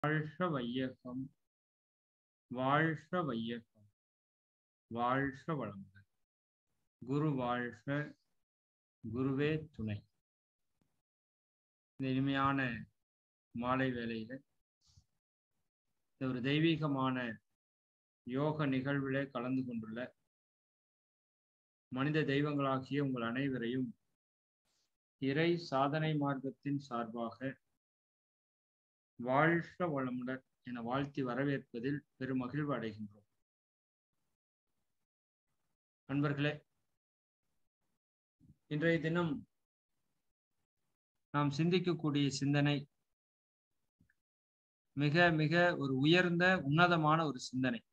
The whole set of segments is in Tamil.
வாழ்க வையகம் வாழ்க வையகம் வாழ்க வளமுடன் குரு வாழ்க குருவே துணை இந்த இனிமையான மாலை வேளையில இந்த ஒரு தெய்வீகமான யோக நிகழ்விலே கலந்து கொண்டுள்ள மனித தெய்வங்களாகிய உங்கள் அனைவரையும் இறை சாதனை மார்க்கத்தின் சார்பாக வாழ்க வளமுடன் என வாழ்த்தி வரவேற்பதில் பெரும் மகிழ்வு அடைகின்றோம் நண்பர்களே இன்றைய தினம் நாம் சிந்திக்கக்கூடிய சிந்தனை மிக மிக ஒரு உயர்ந்த உன்னதமான ஒரு சிந்தனை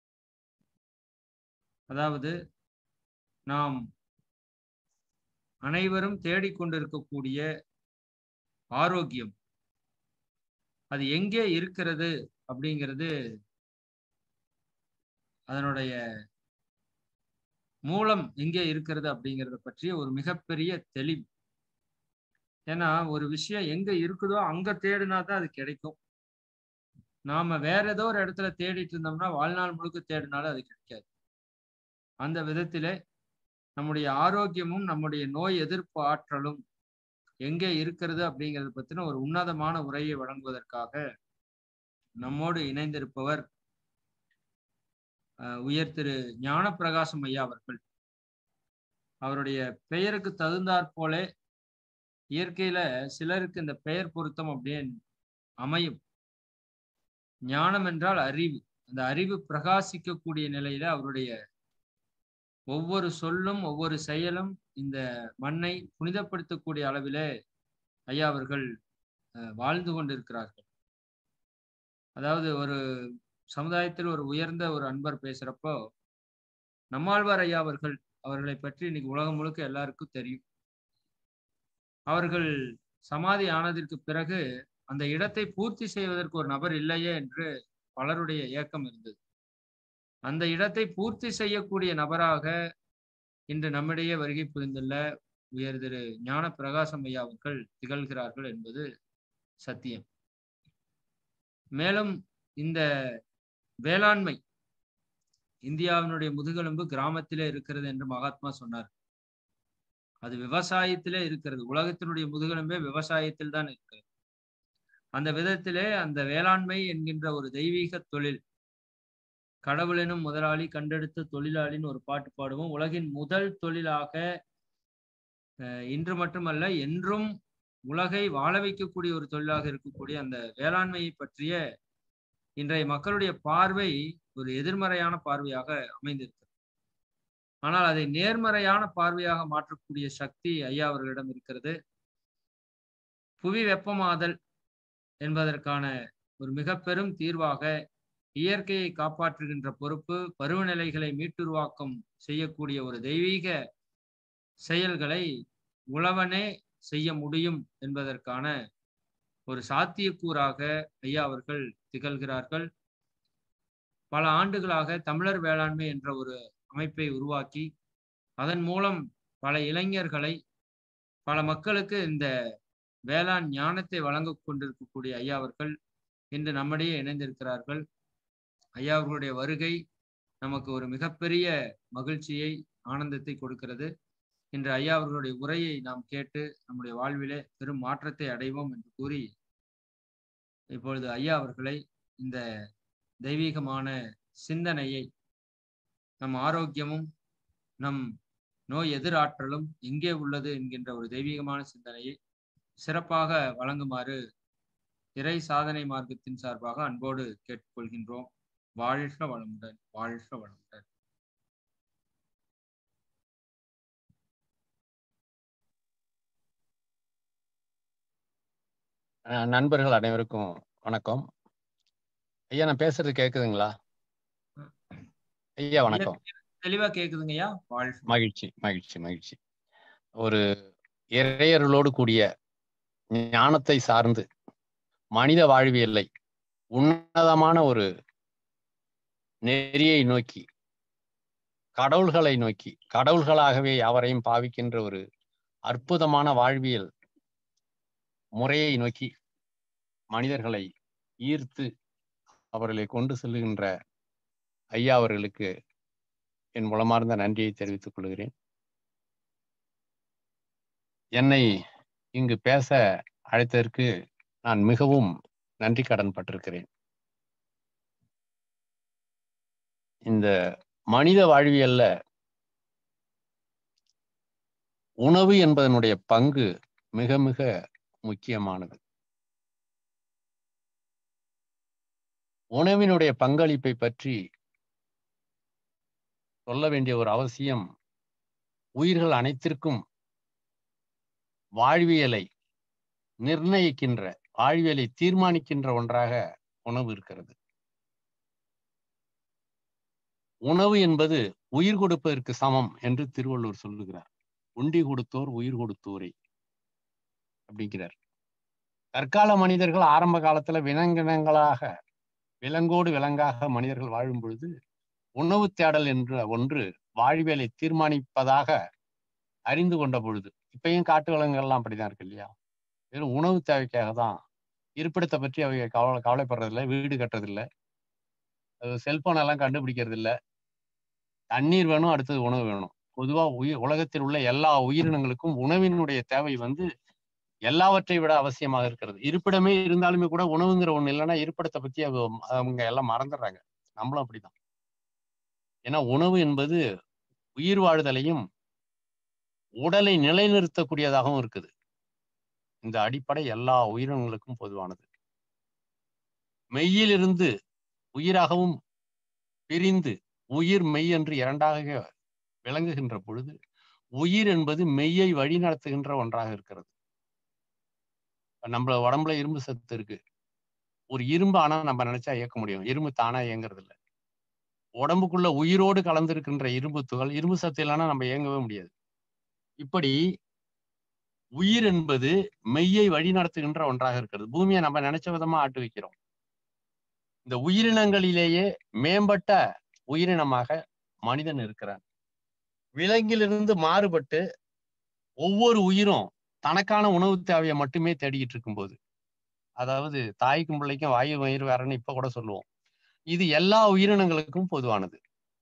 அதாவது நாம் அனைவரும் தேடிக்கொண்டிருக்கக்கூடிய ஆரோக்கியம் அது எங்கே இருக்கிறது அப்படிங்கிறது அதனுடைய மூலம் எங்கே இருக்கிறது அப்படிங்கிறத பற்றிய ஒரு மிகப்பெரிய தெளிவு ஏன்னா ஒரு விஷயம் எங்க இருக்குதோ அங்க தேடினா தான் அது கிடைக்கும் நாம வேற ஏதோ ஒரு இடத்துல தேடிட்டு இருந்தோம்னா வாழ்நாள் முழுக்க தேடினாலும் அது கிடைக்காது அந்த விதத்திலே நம்முடைய ஆரோக்கியமும் நம்முடைய நோய் எதிர்ப்பு ஆற்றலும் எங்கே இருக்கிறது அப்படிங்கிறத பத்தின ஒரு உன்னதமான உரையை வழங்குவதற்காக நம்மோடு இணைந்திருப்பவர் உயர் திரு ஞான பிரகாசம் ஐயா அவர்கள் அவருடைய பெயருக்கு தகுந்தாற் போலே இயற்கையில சிலருக்கு இந்த பெயர் பொருத்தம் அப்படின்னு அமையும் ஞானம் என்றால் அறிவு அந்த அறிவு பிரகாசிக்கக்கூடிய நிலையில அவருடைய ஒவ்வொரு சொல்லும் ஒவ்வொரு செயலும் இந்த மண்ணை புனிதப்படுத்தக்கூடிய அளவிலே ஐயா அவர்கள் வாழ்ந்து கொண்டிருக்கிறார்கள் அதாவது ஒரு சமுதாயத்தில் ஒரு உயர்ந்த ஒரு அன்பர் பேசுறப்போ நம்மாழ்வார் ஐயா அவர்கள் அவர்களை பற்றி இன்னைக்கு உலகம் முழுக்க எல்லாருக்கும் தெரியும் அவர்கள் சமாதி ஆனதற்கு பிறகு அந்த இடத்தை பூர்த்தி செய்வதற்கு ஒரு நபர் இல்லையே என்று பலருடைய ஏக்கம் இருந்தது அந்த இடத்தை பூர்த்தி செய்யக்கூடிய நபராக இன்று நம்மிடையே வருகை புரிந்துள்ள உயர் திரு ஞான பிரகாசம் ஐயா அவர்கள் திகழ்கிறார்கள் என்பது சத்தியம் மேலும் இந்த வேளாண்மை இந்தியாவினுடைய முதுகெலும்பு கிராமத்திலே இருக்கிறது என்று மகாத்மா சொன்னார் அது விவசாயத்திலே இருக்கிறது உலகத்தினுடைய முதுகெலும்பே விவசாயத்தில் தான் இருக்கிறது அந்த விதத்திலே அந்த வேளாண்மை என்கின்ற ஒரு தெய்வீக தொழில் கடவுளெனும் முதலாளி கண்டெடுத்த தொழிலாளின்னு ஒரு பாட்டு பாடுவோம் உலகின் முதல் தொழிலாக இன்று மட்டுமல்ல என்றும் உலகை வாழ வைக்கக்கூடிய ஒரு தொழிலாக இருக்கக்கூடிய அந்த வேளாண்மையை பற்றிய இன்றைய மக்களுடைய பார்வை ஒரு எதிர்மறையான பார்வையாக அமைந்திருக்கிறது ஆனால் அதை நேர்மறையான பார்வையாக மாற்றக்கூடிய சக்தி ஐயா அவர்களிடம் இருக்கிறது புவி வெப்பமாதல் என்பதற்கான ஒரு மிக பெரும் தீர்வாக இயற்கையை காப்பாற்றுகின்ற பொறுப்பு பருவநிலைகளை மீட்டுருவாக்கம் செய்யக்கூடிய ஒரு தெய்வீக செயல்களை உழவனே செய்ய முடியும் என்பதற்கான ஒரு சாத்தியக்கூறாக ஐயா அவர்கள் திகழ்கிறார்கள் பல ஆண்டுகளாக தமிழர் வேளாண்மை என்ற ஒரு அமைப்பை உருவாக்கி அதன் மூலம் பல இளைஞர்களை பல மக்களுக்கு இந்த வேளாண் ஞானத்தை வழங்க கொண்டிருக்கக்கூடிய ஐயா அவர்கள் இன்று நம்மிடையே இணைந்திருக்கிறார்கள் ஐயா அவர்களுடைய வருகை நமக்கு ஒரு மிகப்பெரிய மகிழ்ச்சியை ஆனந்தத்தை கொடுக்கிறது இன்று ஐயா அவர்களுடைய உரையை நாம் கேட்டு நம்முடைய வாழ்விலே பெரும் மாற்றத்தை அடைவோம் என்று கூறி இப்பொழுது ஐயா அவர்களை இந்த தெய்வீகமான சிந்தனையை நம் ஆரோக்கியமும் நம் நோய் எதிராற்றலும் எங்கே உள்ளது என்கின்ற ஒரு தெய்வீகமான சிந்தனையை சிறப்பாக வழங்குமாறு இறை சாதனை மார்க்கத்தின் சார்பாக அன்போடு கேட்டுக்கொள்கின்றோம் வாழ்க வளமுடன் வாழ்க வளமுடன் நண்பர்கள் அனைவருக்கும் வணக்கம் ஐயா நான் பேசுறது கேக்குதுங்களா ஐயா வணக்கம் தெளிவா கேக்குதுங்கய்யா வாழ்க மகிழ்ச்சி மகிழ்ச்சி மகிழ்ச்சி ஒரு இறையர்களோடு கூடிய ஞானத்தை சார்ந்து மனித வாழ்வியலை உன்னதமான ஒரு நெறியை நோக்கி கடவுள்களை நோக்கி கடவுள்களாகவே யாவரையும் பாவிக்கின்ற ஒரு அற்புதமான வாழ்வியல் முறையை நோக்கி மனிதர்களை ஈர்த்து அவர்களை கொண்டு செல்லுகின்ற ஐயா அவர்களுக்கு என் உளமார்ந்த நன்றியை தெரிவித்துக் கொள்கிறேன் என்னை இங்கு பேச அழைத்ததற்கு நான் மிகவும் நன்றி கடன் பட்டிருக்கிறேன் இந்த மனித வாழ்வியல்ல உணவு என்பதனுடைய பங்கு மிக மிக முக்கியமானது உணவினுடைய பங்களிப்பை பற்றி சொல்ல வேண்டிய ஒரு அவசியம் உயிர்கள் அனைத்திற்கும் வாழ்வியலை நிர்ணயிக்கின்ற வாழ்வியலை தீர்மானிக்கின்ற ஒன்றாக உணவு இருக்கிறது உணவு என்பது உயிர் கொடுப்பதற்கு சமம் என்று திருவள்ளுவர் சொல்லுகிறார் உண்டி கொடுத்தோர் உயிர் கொடுத்தோரே அப்படிங்கிறார் தற்கால மனிதர்கள் ஆரம்ப காலத்துல விலங்கினங்களாக விலங்கோடு விலங்காக மனிதர்கள் வாழும் பொழுது உணவு தேடல் என்ற ஒன்று வாழ்வியலை தீர்மானிப்பதாக அறிந்து கொண்ட பொழுது இப்பயும் காட்டு விலங்குகள்லாம் அப்படிதான் இருக்கு இல்லையா வெறும் உணவு தேவைக்காக தான் இருப்பிடத்தை பற்றி அவங்க கவலை கவலைப்படுறதில்ல வீடு கட்டுறதில்ல செல்போன் எல்லாம் கண்டுபிடிக்கிறது இல்லை தண்ணீர் வேணும் அடுத்தது உணவு வேணும் பொதுவா உயிர் உலகத்தில் உள்ள எல்லா உயிரினங்களுக்கும் உணவினுடைய தேவை வந்து எல்லாவற்றை விட அவசியமாக இருக்கிறது இருப்பிடமே இருந்தாலுமே கூட உணவுங்கிற ஒண்ணு இல்லைன்னா இருப்பிடத்தை பத்தி அவங்க எல்லாம் மறந்துடுறாங்க நம்மளும் அப்படிதான் ஏன்னா உணவு என்பது உயிர் வாழ்தலையும் உடலை நிலைநிறுத்தக்கூடியதாகவும் இருக்குது இந்த அடிப்படை எல்லா உயிரினங்களுக்கும் பொதுவானது மெய்யிலிருந்து உயிராகவும் பிரிந்து உயிர் மெய் என்று இரண்டாக விளங்குகின்ற பொழுது உயிர் என்பது மெய்யை வழிநடத்துகின்ற ஒன்றாக இருக்கிறது நம்ம உடம்புல இரும்பு சத்து இருக்கு ஒரு இரும்பு ஆனா நம்ம நினைச்சா இயக்க முடியும் இரும்பு தானா இயங்குறது இல்லை உடம்புக்குள்ள உயிரோடு கலந்திருக்கின்ற இரும்பு துகள் இரும்பு சத்து இல்லைன்னா நம்ம இயங்கவே முடியாது இப்படி உயிர் என்பது மெய்யை வழிநடத்துகின்ற ஒன்றாக இருக்கிறது பூமியை நம்ம நினைச்ச விதமா ஆட்டு வைக்கிறோம் இந்த உயிரினங்களிலேயே மேம்பட்ட உயிரினமாக மனிதன் இருக்கிறான் விலங்கிலிருந்து மாறுபட்டு ஒவ்வொரு உயிரும் தனக்கான உணவு தேவையை மட்டுமே தேடிக்கிட்டு இருக்கும்போது அதாவது தாய்க்கும் பிள்ளைக்கும் வாயு வயிறு வேறன்னு இப்ப கூட சொல்லுவோம் இது எல்லா உயிரினங்களுக்கும் பொதுவானது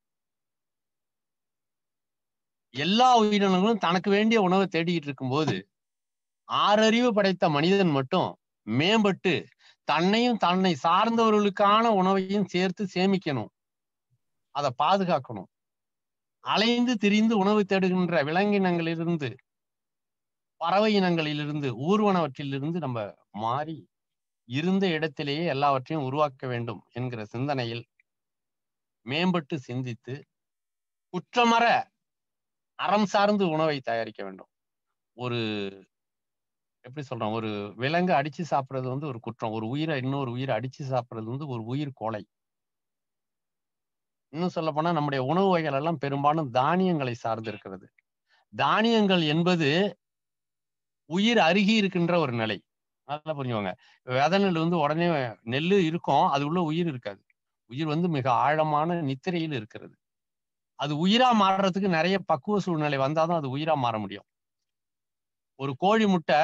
எல்லா உயிரினங்களும் தனக்கு வேண்டிய உணவை தேடிக்கிட்டு இருக்கும்போது ஆறறிவு படைத்த மனிதன் மட்டும் மேம்பட்டு தன்னையும் தன்னை சார்ந்தவர்களுக்கான உணவையும் சேர்த்து சேமிக்கணும் அதை பாதுகாக்கணும் அலைந்து திரிந்து உணவு தேடுகின்ற விலங்கினங்களிலிருந்து பறவை இனங்களிலிருந்து ஊர்வனவற்றிலிருந்து நம்ம மாறி இருந்த இடத்திலேயே எல்லாவற்றையும் உருவாக்க வேண்டும் என்கிற சிந்தனையில் மேம்பட்டு சிந்தித்து குற்றமற அறம் சார்ந்து உணவை தயாரிக்க வேண்டும் ஒரு எப்படி சொல்றோம் ஒரு விலங்கு அடிச்சு சாப்பிடுறது வந்து ஒரு குற்றம் ஒரு உயிரை இன்னொரு உயிரை அடிச்சு சாப்பிடுறது வந்து ஒரு உயிர் கொலை இன்னும் சொல்ல போனா நம்முடைய உணவு வகைகள் எல்லாம் பெரும்பாலும் தானியங்களை சார்ந்து இருக்கிறது தானியங்கள் என்பது உயிர் அருகி இருக்கின்ற ஒரு நிலை நல்லா புரிஞ்சுவாங்க வித நெல் வந்து உடனே நெல் இருக்கும் அது உள்ள உயிர் இருக்காது உயிர் வந்து மிக ஆழமான நித்திரையில் இருக்கிறது அது உயிரா மாறுறதுக்கு நிறைய பக்குவ சூழ்நிலை வந்தாதான் அது உயிரா மாற முடியும் ஒரு கோழி முட்டை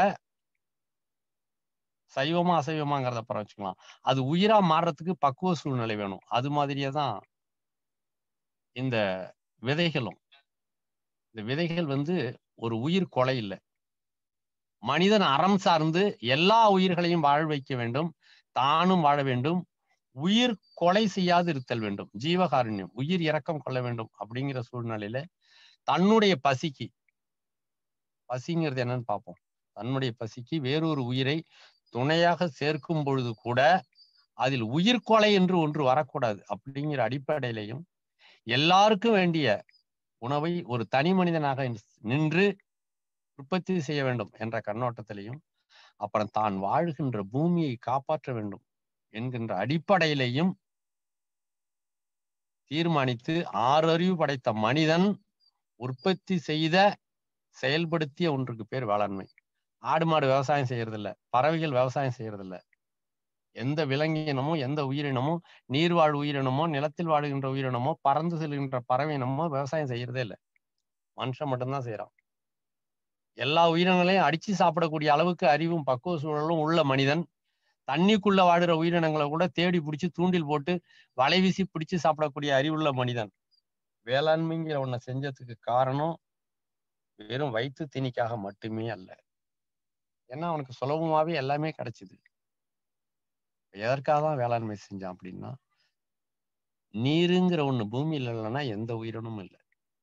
சைவமா அசைவமாங்கிறத அப்புறம் வச்சுக்கலாம் அது உயிரா மாறுறதுக்கு பக்குவ சூழ்நிலை வேணும் அது மாதிரியே தான் இந்த விதைகளும் இந்த விதைகள் வந்து ஒரு உயிர் கொலை இல்லை மனிதன் அறம் சார்ந்து எல்லா உயிர்களையும் வாழ வைக்க வேண்டும் தானும் வாழ வேண்டும் உயிர் கொலை செய்யாது இருத்தல் வேண்டும் ஜீவகாருண்யம் உயிர் இரக்கம் கொள்ள வேண்டும் அப்படிங்கிற சூழ்நிலையில தன்னுடைய பசிக்கு பசிங்கிறது என்னன்னு பார்ப்போம் தன்னுடைய பசிக்கு வேறொரு உயிரை துணையாக சேர்க்கும் பொழுது கூட அதில் உயிர் கொலை என்று ஒன்று வரக்கூடாது அப்படிங்கிற அடிப்படையிலையும் எல்லாருக்கும் வேண்டிய உணவை ஒரு தனி மனிதனாக நின்று உற்பத்தி செய்ய வேண்டும் என்ற கண்ணோட்டத்திலையும் அப்புறம் தான் வாழ்கின்ற பூமியை காப்பாற்ற வேண்டும் என்கின்ற அடிப்படையிலையும் தீர்மானித்து ஆறு அறிவு படைத்த மனிதன் உற்பத்தி செய்த செயல்படுத்திய ஒன்றுக்கு பேர் வேளாண்மை ஆடு மாடு விவசாயம் செய்யறது இல்ல பறவைகள் விவசாயம் செய்யறது இல்ல எந்த விலங்கினமோ எந்த உயிரினமோ நீர்வாழ் உயிரினமோ நிலத்தில் வாழுகின்ற உயிரினமோ பறந்து செல்கின்ற பறவை இனமோ விவசாயம் செய்யறதே இல்லை மனுஷன் மட்டும்தான் செய்யறான் எல்லா உயிரினங்களையும் அடிச்சு சாப்பிடக்கூடிய அளவுக்கு அறிவும் பக்குவ சூழலும் உள்ள மனிதன் தண்ணிக்குள்ள வாடுற உயிரினங்களை கூட தேடி பிடிச்சி தூண்டில் போட்டு வலை வீசி பிடிச்சு சாப்பிடக்கூடிய அறிவுள்ள மனிதன் வேளாண்மைங்கிற ஒன்ன செஞ்சதுக்கு காரணம் வெறும் வயிற்று திணிக்காக மட்டுமே அல்ல ஏன்னா அவனுக்கு சுலபமாவே எல்லாமே கிடைச்சது எதற்காக தான் வேளாண்மை செஞ்சான் அப்படின்னா நீருங்கிற ஒண்ணு பூமியில இல்லைன்னா எந்த உயிரினமும் இல்லை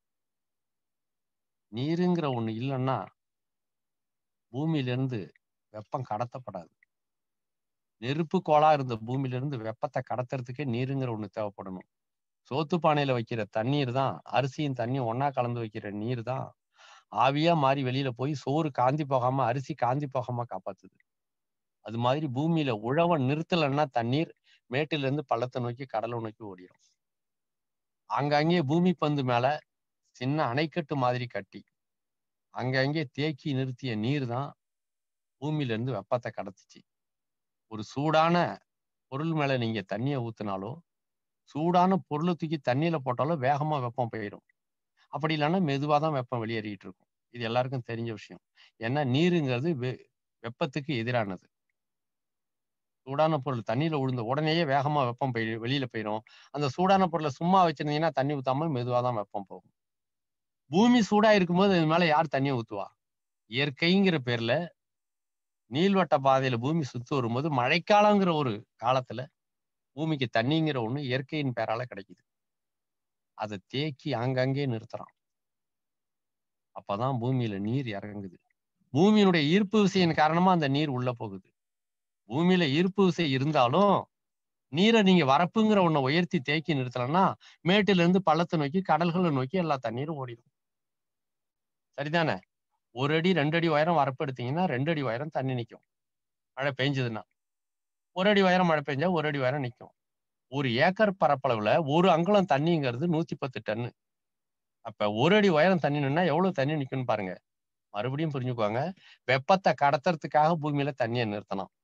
நீருங்கிற ஒண்ணு இல்லைன்னா பூமியில இருந்து வெப்பம் கடத்தப்படாது நெருப்பு கோலா இருந்த பூமியில இருந்து வெப்பத்தை கடத்துறதுக்கே நீருங்கிற ஒண்ணு தேவைப்படணும் சோத்து பானையில வைக்கிற தண்ணீர் தான் அரிசியும் தண்ணியும் ஒண்ணா கலந்து வைக்கிற நீர் தான் ஆவியா மாறி வெளியில போய் சோறு காந்தி போகாம அரிசி காந்தி போகாம காப்பாத்துது அது மாதிரி பூமியில உழவ நிறுத்தலைன்னா தண்ணீர் மேட்டில இருந்து பள்ளத்தை நோக்கி கடலை நோக்கி ஓடிடும் அங்கங்கே பூமி பந்து மேல சின்ன அணைக்கட்டு மாதிரி கட்டி அங்கங்கே தேக்கி நிறுத்திய நீர் தான் பூமியில இருந்து வெப்பத்தை கடத்துச்சு ஒரு சூடான பொருள் மேல நீங்க தண்ணியை ஊத்துனாலோ சூடான பொருளை தூக்கி தண்ணியில போட்டாலும் வேகமா வெப்பம் போயிடும் அப்படி இல்லைன்னா மெதுவா தான் வெப்பம் வெளியேறிட்டு இருக்கும் இது எல்லாருக்கும் தெரிஞ்ச விஷயம் ஏன்னா நீருங்கிறது வெ- வெப்பத்துக்கு எதிரானது சூடான பொருள் தண்ணியில விழுந்த உடனேயே வேகமா வெப்பம் போய் வெளியில போயிடும் அந்த சூடான பொருளை சும்மா வச்சிருந்தீங்கன்னா தண்ணி ஊத்தாம மெதுவா தான் வெப்பம் போகும் பூமி சூடா இருக்கும்போது இது மேல யார் தண்ணியை ஊத்துவா இயற்கைங்கிற பேர்ல நீள்வட்ட பாதையில பூமி சுத்து வரும்போது மழைக்காலங்கிற ஒரு காலத்துல பூமிக்கு தண்ணிங்கிற ஒண்ணு இயற்கையின் பேரால கிடைக்குது அதை தேக்கி அங்கங்கே நிறுத்துறான் அப்பதான் பூமியில நீர் இறங்குது பூமியினுடைய ஈர்ப்பு விசையின் காரணமா அந்த நீர் உள்ள போகுது பூமியில ஈர்ப்பு விசை இருந்தாலும் நீரை நீங்க வரப்புங்கிற ஒண்ண உயர்த்தி தேக்கி நிறுத்தலன்னா மேட்டுல இருந்து பள்ளத்தை நோக்கி கடல்களை நோக்கி எல்லா தண்ணீரும் ஓடிடும் சரிதானே ஒரு அடி ரெண்டு அடி உயரம் வரப்பு எடுத்தீங்கன்னா ரெண்டு அடி உயரம் தண்ணி நிக்கும் மழை பெஞ்சதுன்னா ஒரு அடி உயரம் மழை பெஞ்சா ஒரு அடி உயரம் நிக்கும் ஒரு ஏக்கர் பரப்பளவுல ஒரு அங்குலம் தண்ணிங்கிறது நூத்தி பத்து டன்னு அப்ப ஒரு அடி உயரம் தண்ணி நின்னா எவ்வளவு தண்ணி நிக்கும்னு பாருங்க மறுபடியும் புரிஞ்சுக்குவாங்க வெப்பத்தை கடத்துறதுக்காக பூமியில தண்ணியை நிறுத்தணும்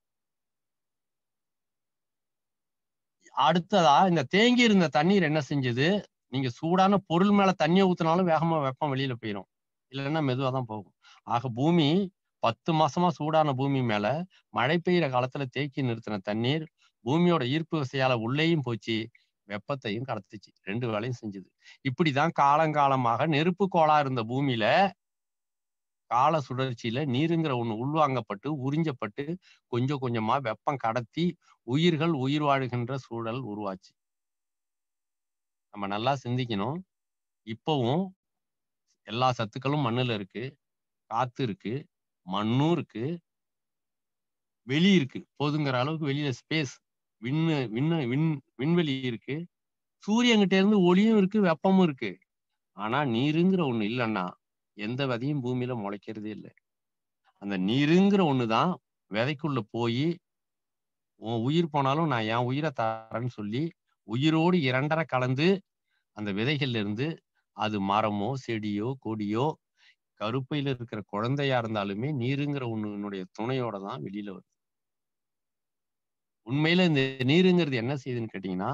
அடுத்ததா இந்த தேங்கி இருந்த தண்ணீர் என்ன செஞ்சது நீங்க சூடான பொருள் மேல தண்ணியை ஊத்துனாலும் வேகமா வெப்பம் வெளியில போயிடும் இல்லைன்னா மெதுவா தான் போகும் ஆக பூமி பத்து மாசமா சூடான பூமி மேல மழை பெய்யுற காலத்துல தேக்கி நிறுத்தின தண்ணீர் பூமியோட ஈர்ப்பு விசையால உள்ளேயும் போச்சு வெப்பத்தையும் கடத்துச்சு ரெண்டு வேலையும் செஞ்சது இப்படிதான் காலங்காலமாக நெருப்பு கோளா இருந்த பூமியில கால சுழற்சியில நீருங்கிற ஒண்ணு உள்வாங்கப்பட்டு உறிஞ்சப்பட்டு கொஞ்சம் கொஞ்சமா வெப்பம் கடத்தி உயிர்கள் உயிர் வாழுகின்ற சூழல் உருவாச்சு நம்ம நல்லா சிந்திக்கணும் இப்பவும் எல்லா சத்துக்களும் மண்ணுல இருக்கு காத்து இருக்கு மண்ணும் இருக்கு வெளி இருக்கு போதுங்கிற அளவுக்கு வெளியில ஸ்பேஸ் விண்ணு விண்ணு விண் விண்வெளி இருக்கு சூரியன்கிட்ட இருந்து ஒளியும் இருக்கு வெப்பமும் இருக்கு ஆனா நீருங்கிற ஒண்ணு இல்லைன்னா எந்த விதையும் பூமியில முளைக்கிறதே இல்லை அந்த நீருங்கிற ஒண்ணுதான் விதைக்குள்ள போய் உன் உயிர் போனாலும் நான் என் உயிரை தரேன்னு சொல்லி உயிரோடு இரண்டரை கலந்து அந்த விதைகள்ல இருந்து அது மரமோ செடியோ கொடியோ கருப்பையில இருக்கிற குழந்தையா இருந்தாலுமே நீருங்கிற ஒண்ணுனுடைய துணையோட தான் வெளியில வருது உண்மையில இந்த நீருங்கிறது என்ன செய்யுதுன்னு கேட்டீங்கன்னா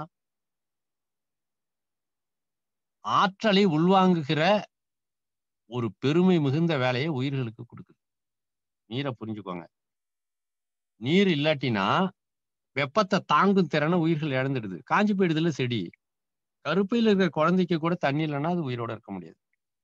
ஆற்றலை உள்வாங்குகிற ஒரு பெருமை மிகுந்த வேலையை உயிர்களுக்கு கொடுக்குது நீரை புரிஞ்சுக்கோங்க நீர் இல்லாட்டினா வெப்பத்தை தாங்கும் திறனை உயிர்கள் இழந்துடுது காஞ்சி போயிடுதுல செடி கருப்பையில இருக்கிற குழந்தைக்கு கூட தண்ணி இல்லைன்னா அது உயிரோட இருக்க முடியாது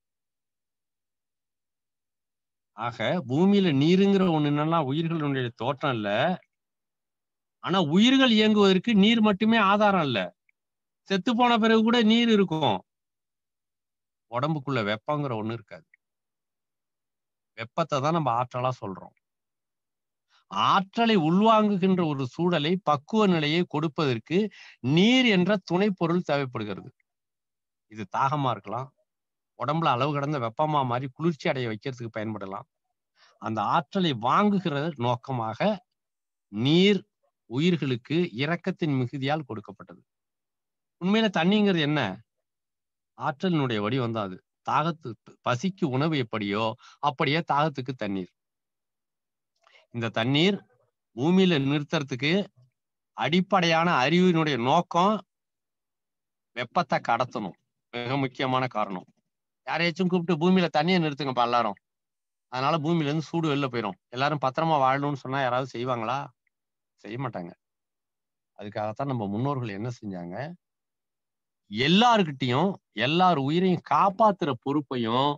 ஆக பூமியில நீருங்கிற ஒண்ணு என்னன்னா உயிர்களுடைய தோற்றம் இல்ல ஆனா உயிர்கள் இயங்குவதற்கு நீர் மட்டுமே ஆதாரம் இல்ல செத்து போன பிறகு கூட நீர் இருக்கும் உடம்புக்குள்ள வெப்பங்கிற ஒண்ணு இருக்காது வெப்பத்தை தான் நம்ம ஆற்றலா சொல்றோம் ஆற்றலை உள்வாங்குகின்ற ஒரு சூழலை பக்குவ நிலையை கொடுப்பதற்கு நீர் என்ற துணை பொருள் தேவைப்படுகிறது இது தாகமா இருக்கலாம் உடம்புல அளவு கடந்த வெப்பமா மாதிரி குளிர்ச்சி அடைய வைக்கிறதுக்கு பயன்படலாம் அந்த ஆற்றலை வாங்குகிற நோக்கமாக நீர் உயிர்களுக்கு இரக்கத்தின் மிகுதியால் கொடுக்கப்பட்டது உண்மையில தண்ணிங்கிறது என்ன ஆற்றலினுடைய வடிவம் தான் அது தாகத்து பசிக்கு உணவு எப்படியோ அப்படியே தாகத்துக்கு தண்ணீர் இந்த தண்ணீர் பூமியில நிறுத்துறதுக்கு அடிப்படையான அறிவினுடைய நோக்கம் வெப்பத்தை கடத்தணும் மிக முக்கியமான காரணம் யாரையாச்சும் கூப்பிட்டு பூமியில தண்ணியை நிறுத்துங்கப்பா எல்லாரும் அதனால பூமியில இருந்து சூடு வெளில போயிடும் எல்லாரும் பத்திரமா வாழணும்னு சொன்னா யாராவது செய்வாங்களா செய்ய மாட்டாங்க அதுக்காகத்தான் நம்ம முன்னோர்கள் என்ன செஞ்சாங்க எல்லார்கிட்டையும் எல்லார் உயிரையும் காப்பாத்துற பொறுப்பையும்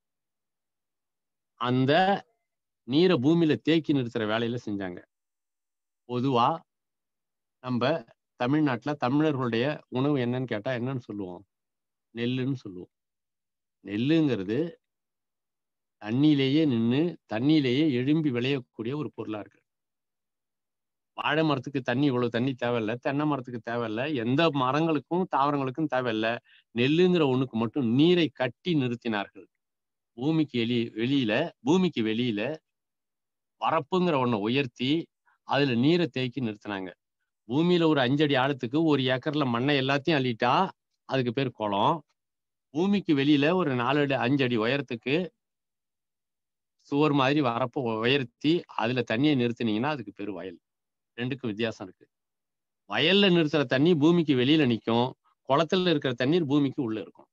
அந்த நீரை பூமியில தேக்கி நிறுத்துற வேலையில செஞ்சாங்க பொதுவா நம்ம தமிழ்நாட்டுல தமிழர்களுடைய உணவு என்னன்னு கேட்டா என்னன்னு சொல்லுவோம் நெல்லுன்னு சொல்லுவோம் நெல்லுங்கிறது தண்ணியிலேயே நின்று தண்ணியிலேயே எழும்பி விளையக்கூடிய ஒரு பொருளா இருக்கு வாழை மரத்துக்கு தண்ணி இவ்வளவு தண்ணி தேவையில்ல தென்னை மரத்துக்கு தேவையில்ல எந்த மரங்களுக்கும் தாவரங்களுக்கும் தேவையில்ல நெல்லுங்கிற ஒண்ணுக்கு மட்டும் நீரை கட்டி நிறுத்தினார்கள் பூமிக்கு வெளி வெளியில பூமிக்கு வெளியில வரப்புங்கிற ஒண்ணை உயர்த்தி அதுல நீரை தேக்கி நிறுத்தினாங்க பூமியில ஒரு அஞ்சடி ஆழத்துக்கு ஒரு ஏக்கர்ல மண்ணை எல்லாத்தையும் அள்ளிட்டா அதுக்கு பேர் குளம் பூமிக்கு வெளியில ஒரு நாலு அடி அஞ்சு அடி உயரத்துக்கு சுவர் மாதிரி வரப்போ உயர்த்தி அதுல தண்ணியை நிறுத்தினீங்கன்னா அதுக்கு பேர் வயல் ரெண்டுக்கும் வித்தியாசம் இருக்கு வயல்ல நிறுத்துற தண்ணி பூமிக்கு வெளியில நிற்கும் குளத்துல இருக்கிற தண்ணீர் பூமிக்கு உள்ள இருக்கும்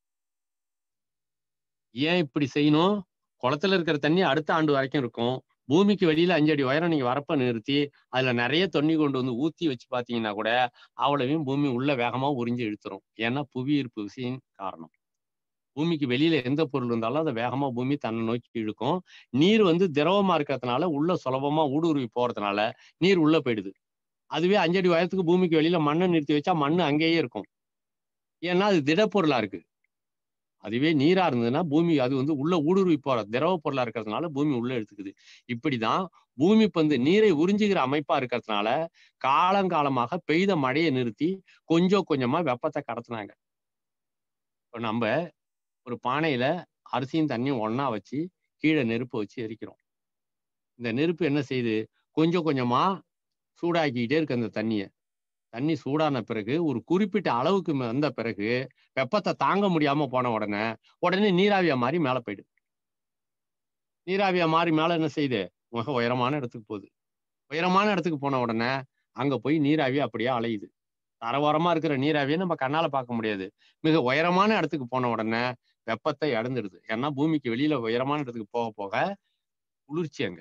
ஏன் இப்படி செய்யணும் குளத்துல இருக்கிற தண்ணி அடுத்த ஆண்டு வரைக்கும் இருக்கும் பூமிக்கு வெளியில அஞ்சு அடி உயரம் நீங்க வரப்ப நிறுத்தி அதுல நிறைய தண்ணி கொண்டு வந்து ஊத்தி வச்சு பாத்தீங்கன்னா கூட அவ்வளவையும் பூமி உள்ள வேகமா உறிஞ்சு இழுத்துரும் ஏன்னா புவி ஈர்ப்பு விசையின் காரணம் பூமிக்கு வெளியில எந்த பொருள் இருந்தாலும் அதை வேகமா பூமி தன்னை நோக்கி இழுக்கும் நீர் வந்து திரவமா இருக்கிறதுனால உள்ள சுலபமா ஊடுருவி போறதுனால நீர் உள்ள போயிடுது அதுவே அஞ்சடி உயரத்துக்கு பூமிக்கு வெளியில மண்ணை நிறுத்தி வச்சா மண்ணு அங்கேயே இருக்கும் ஏன்னா அது திடப்பொருளா இருக்கு அதுவே நீரா இருந்ததுன்னா பூமி அது வந்து உள்ள ஊடுருவி போற திரவ பொருளா இருக்கிறதுனால பூமி உள்ள எடுத்துக்குது இப்படிதான் பூமி பந்து நீரை உறிஞ்சுகிற அமைப்பா இருக்கிறதுனால காலங்காலமாக பெய்த மழையை நிறுத்தி கொஞ்சம் கொஞ்சமா வெப்பத்தை கடத்துனாங்க இப்போ நம்ம ஒரு பானையில அரிசியும் தண்ணியும் ஒண்ணா வச்சு கீழே நெருப்பு வச்சு எரிக்கிறோம் இந்த நெருப்பு என்ன செய்யுது கொஞ்சம் கொஞ்சமா சூடாக்கிக்கிட்டே இருக்கு அந்த தண்ணியை தண்ணி சூடான பிறகு ஒரு குறிப்பிட்ட அளவுக்கு வந்த பிறகு வெப்பத்தை தாங்க முடியாம போன உடனே உடனே நீராவியா மாறி மேல போயிடுது நீராவியா மாறி மேல என்ன செய்யுது மிக உயரமான இடத்துக்கு போகுது உயரமான இடத்துக்கு போன உடனே அங்க போய் நீராவி அப்படியே அலையுது தரவரமா இருக்கிற நீராவியை நம்ம கண்ணால பார்க்க முடியாது மிக உயரமான இடத்துக்கு போன உடனே வெப்பத்தை இழந்துடுது ஏன்னா பூமிக்கு வெளியில உயரமான இடத்துக்கு போக போக குளிர்ச்சி அங்க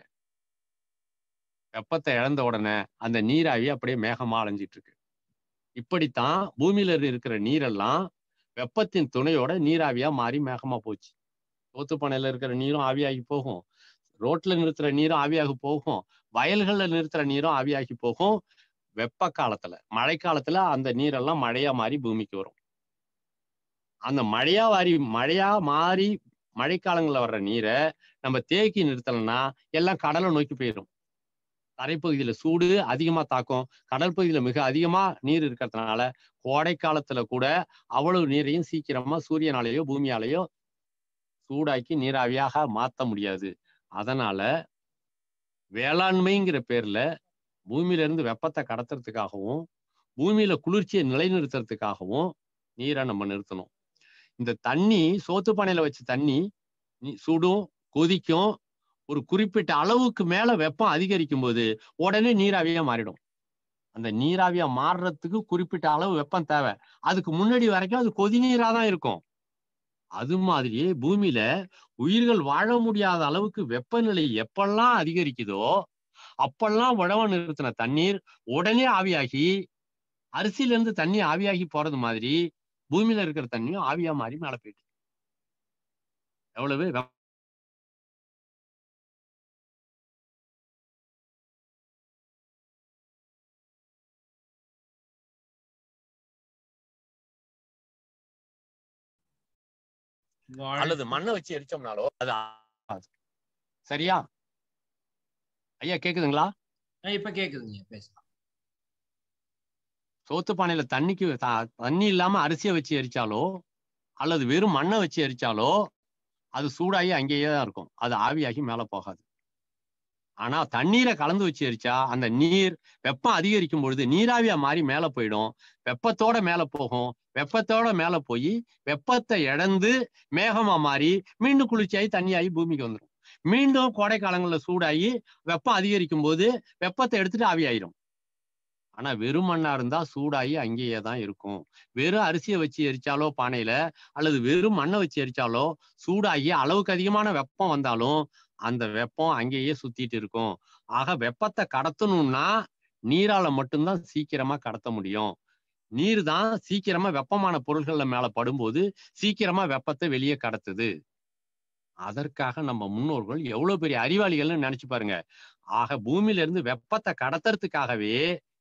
வெப்பத்தை இழந்த உடனே அந்த நீராவி அப்படியே மேகமா அலைஞ்சிட்டு இருக்கு இப்படித்தான் பூமியில இருக்கிற நீரெல்லாம் வெப்பத்தின் துணையோட நீராவியா மாறி மேகமா போச்சு சோத்துப்பானையில இருக்கிற நீரும் ஆவியாகி போகும் ரோட்ல நிறுத்துற நீரும் ஆவியாகி போகும் வயல்கள்ல நிறுத்துற நீரும் ஆவியாகி போகும் வெப்ப காலத்துல மழை காலத்துல அந்த நீரெல்லாம் மழையா மாறி பூமிக்கு வரும் அந்த மழையா வாரி மழையா மாறி மழைக்காலங்கள்ல வர்ற நீரை நம்ம தேக்கி நிறுத்தலைன்னா எல்லாம் கடலை நோக்கி போயிடும் தரைப்பகுதியில சூடு அதிகமா தாக்கும் கடல் பகுதியில மிக அதிகமா நீர் இருக்கிறதுனால கோடை காலத்துல கூட அவ்வளவு நீரையும் சீக்கிரமா சூரியனாலேயோ பூமியாலேயோ சூடாக்கி நீராவியாக மாத்த முடியாது அதனால வேளாண்மைங்கிற பேர்ல பூமியில இருந்து வெப்பத்தை கடத்துறதுக்காகவும் பூமியில குளிர்ச்சியை நிலைநிறுத்துறதுக்காகவும் நீரை நம்ம நிறுத்தணும் இந்த தண்ணி சோத்து பானையில வச்ச தண்ணி சுடும் கொதிக்கும் ஒரு குறிப்பிட்ட அளவுக்கு மேல வெப்பம் அதிகரிக்கும் போது உடனே நீராவியா மாறிடும் அந்த நீராவியா மாறுறதுக்கு குறிப்பிட்ட அளவு வெப்பம் தேவை அதுக்கு முன்னாடி வரைக்கும் அது கொதி நீரா தான் இருக்கும் அது மாதிரியே பூமியில உயிர்கள் வாழ முடியாத அளவுக்கு வெப்பநிலை எப்பெல்லாம் அதிகரிக்குதோ அப்பெல்லாம் உழவ நிறுத்தின தண்ணீர் உடனே ஆவியாகி அரிசியில இருந்து தண்ணி ஆவியாகி போறது மாதிரி பூமியில இருக்கிற தண்ணியும் ஆவியா மாறி மேல போயிட்டு எவ்வளவு அல்லது மண்ணை வச்சு எரிச்சோம்னாலோ அது சரியா ஐயா கேக்குதுங்களா இப்ப கேக்குதுங்க பேசலாம் சோத்து பானையில தண்ணிக்கு தண்ணி இல்லாம அரிசியை வச்சு எரிச்சாலோ அல்லது வெறும் மண்ணை வச்சு எரிச்சாலோ அது சூடாகி அங்கேயே தான் இருக்கும் அது ஆவியாகி மேல போகாது ஆனா தண்ணீரை கலந்து வச்சு எரிச்சா அந்த நீர் வெப்பம் அதிகரிக்கும் பொழுது நீராவியா மாறி மேல போயிடும் வெப்பத்தோட மேல போகும் வெப்பத்தோட மேல போய் வெப்பத்தை இழந்து மேகமா மாறி மீண்டும் குளிர்ச்சியாகி தண்ணியாகி பூமிக்கு வந்துடும் மீண்டும் கோடை காலங்கள்ல சூடாகி வெப்பம் அதிகரிக்கும் போது வெப்பத்தை எடுத்துட்டு ஆவியாயிரும் ஆனா வெறும் மண்ணா இருந்தா சூடாகி அங்கேயே தான் இருக்கும் வெறும் அரிசியை வச்சு எரிச்சாலோ பானையில அல்லது வெறும் மண்ணை வச்சு எரிச்சாலோ சூடாகி அளவுக்கு அதிகமான வெப்பம் வந்தாலும் அந்த வெப்பம் அங்கேயே சுத்திட்டு இருக்கும் ஆக வெப்பத்தை கடத்தணும்னா நீரால மட்டும்தான் சீக்கிரமா கடத்த முடியும் நீர் தான் சீக்கிரமா வெப்பமான பொருள்கள்ல மேல படும்போது சீக்கிரமா வெப்பத்தை வெளியே கடத்துது அதற்காக நம்ம முன்னோர்கள் எவ்வளவு பெரிய அறிவாளிகள்னு நினைச்சு பாருங்க ஆக பூமியில இருந்து வெப்பத்தை கடத்துறதுக்காகவே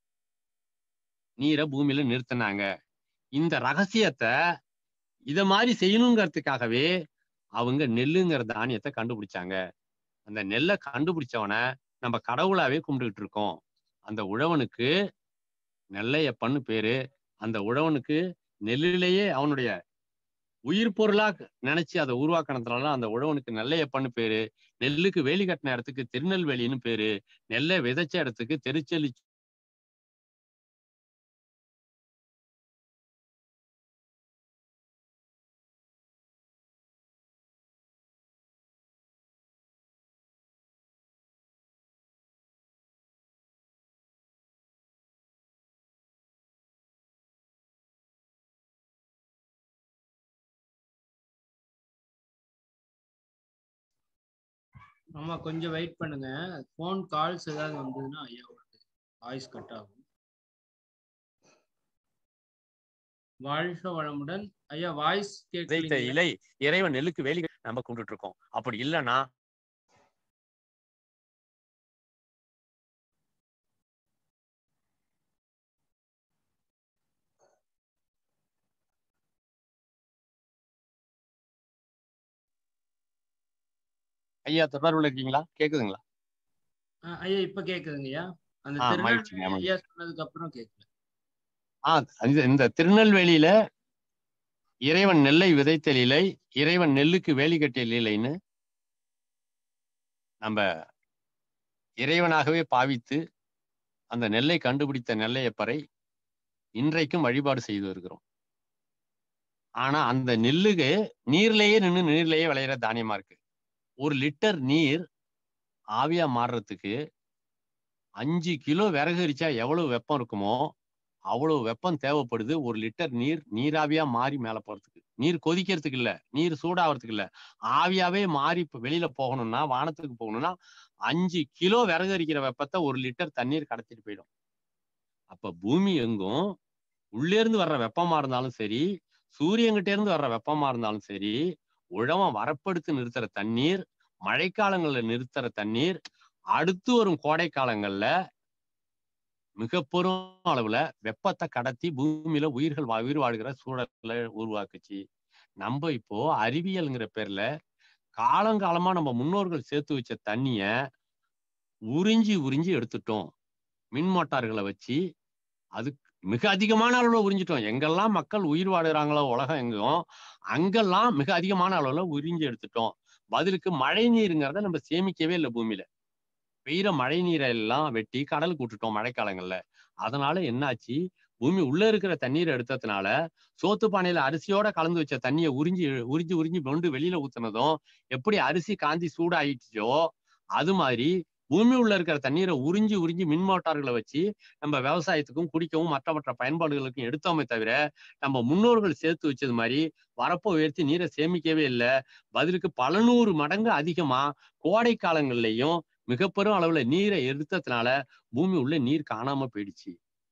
நீரை பூமியில நிறுத்தினாங்க இந்த ரகசியத்தை இத மாதிரி செய்யணுங்கிறதுக்காகவே அவங்க நெல்லுங்கிற தானியத்தை கண்டுபிடிச்சாங்க அந்த நெல்லை கண்டுபிடிச்சவனை நம்ம கடவுளாவே கும்பிட்டுக்கிட்டு இருக்கோம் அந்த உழவனுக்கு நெல்லையப்பன்னு பேரு அந்த உழவனுக்கு நெல்லிலேயே அவனுடைய உயிர் பொருளா நினைச்சு அதை உருவாக்கினதுனால அந்த உழவனுக்கு நெல்லையப்பன்னு பேரு நெல்லுக்கு வேலி கட்டின இடத்துக்கு திருநெல்வேலின்னு பேரு நெல்லை விதைச்ச இடத்துக்கு திருச்செலி ஆமா கொஞ்சம் வெயிட் பண்ணுங்க ஃபோன் கால்ஸ் ஏதாவது வந்ததுன்னா ஐயா வாய்ஸ் கட் ஆகும் வாழ்க வளமுடன் ஐயா வாய்ஸ் விதைத்த கேட்கல இலை இறைவன் நெல்லுக்கு வேலி கட்டி நம்ம கும்பிட்டுட்டு இருக்கோம் அப்படி இல்லைன்னா ஐயா தொடர்புல இருக்கீங்களா கேக்குதுங்களா ஐயா இப்ப கேக்குதுங்க ஐயா அந்த ஆ, திருநெல்வேலி மகிழ்ச்சிங்க, மகிழ்ச்சி. ஐயா சொன்னதுக்கு அப்புறம் கேட்கல ஆ இந்த- இந்த திருநெல்வேலியில இறைவன் நெல்லை விதைத்தல் இலை இறைவன் நெல்லுக்கு வேலி கட்டிய இலைன்னு நம்ம இறைவனாகவே பாவித்து அந்த நெல்லை கண்டுபிடித்த நெல்லையப்பரை இன்றைக்கும் வழிபாடு செய்து வருகிறோம் ஆனா அந்த நெல்லுக்கு நீர்லயே நின்று நீர்லயே விளையிற தானியமா இருக்கு ஒரு லிட்டர் நீர் ஆவியா மாறுறதுக்கு அஞ்சு கிலோ விறகு எரிச்சா எவ்வளவு வெப்பம் இருக்குமோ அவ்வளவு வெப்பம் தேவைப்படுது ஒரு லிட்டர் நீர் நீராவியா மாறி மேல போறதுக்கு நீர் கொதிக்கிறதுக்கு இல்ல நீர் சூடாகிறதுக்கு இல்ல ஆவியாவே மாறி இப்ப வெளியில போகணும்னா வானத்துக்கு போகணும்னா அஞ்சு கிலோ விறகு எரிக்கிற வெப்பத்தை ஒரு லிட்டர் தண்ணீர் கடத்திட்டு போயிடும் அப்ப பூமி எங்கும் உள்ளே இருந்து வர்ற வெப்பமா இருந்தாலும் சரி சூரியன்கிட்ட இருந்து வர்ற வெப்பமா இருந்தாலும் சரி உழவன் வரப்படுத்து நிறுத்துற தண்ணீர் மழைக்காலங்கள்ல நிறுத்துற தண்ணீர் அடுத்து வரும் கோடை காலங்கள்ல மிக பெரும் அளவுல வெப்பத்தை கடத்தி பூமியில உயிர்கள் வா- உயிர் வாழ்கிற சூழலை உருவாக்குச்சு நம்ம இப்போ அறிவியல்ங்கிற பேர்ல காலங்காலமா நம்ம முன்னோர்கள் சேர்த்து வச்ச தண்ணிய உறிஞ்சி உறிஞ்சி எடுத்துட்டோம் மின் மோட்டார்களை வச்சு அது மிக அதிகமான அளவுல உறிஞ்சிட்டோம் எங்கெல்லாம் மக்கள் உயிர் வாழுறாங்களோ உலகம் எங்கும் அங்கெல்லாம் மிக அதிகமான அளவுல உறிஞ்சி எடுத்துட்டோம் பதிலுக்கு மழை நீருங்கிறத நம்ம சேமிக்கவே இல்லை பூமியில பெய்யுற மழை நீரை எல்லாம் வெட்டி கடலுக்கு விட்டுட்டோம் மழைக்காலங்கள்ல அதனால என்னாச்சு பூமி உள்ள இருக்கிற தண்ணீரை எடுத்ததுனால சோத்து பானையில அரிசியோட கலந்து வச்ச தண்ணியை உறிஞ்சி உறிஞ்சி உறிஞ்சி கொண்டு வெளியில ஊத்துனதும் எப்படி அரிசி காந்தி சூடாயிடுச்சோ அது மாதிரி பூமி உள்ள இருக்கிற தண்ணீரை உறிஞ்சி உறிஞ்சி மின் மோட்டார்களை வச்சு நம்ம விவசாயத்துக்கும் குடிக்கவும் மற்ற மற்ற பயன்பாடுகளுக்கும் எடுத்தோமே தவிர நம்ம முன்னோர்கள் சேர்த்து வச்சது மாதிரி வரப்போ உயர்த்தி நீரை சேமிக்கவே இல்லை பதிலுக்கு பல நூறு மடங்கு அதிகமா கோடை காலங்கள்லயும் மிக பெரும் அளவுல நீரை எடுத்ததுனால பூமி உள்ள நீர் காணாம போயிடுச்சு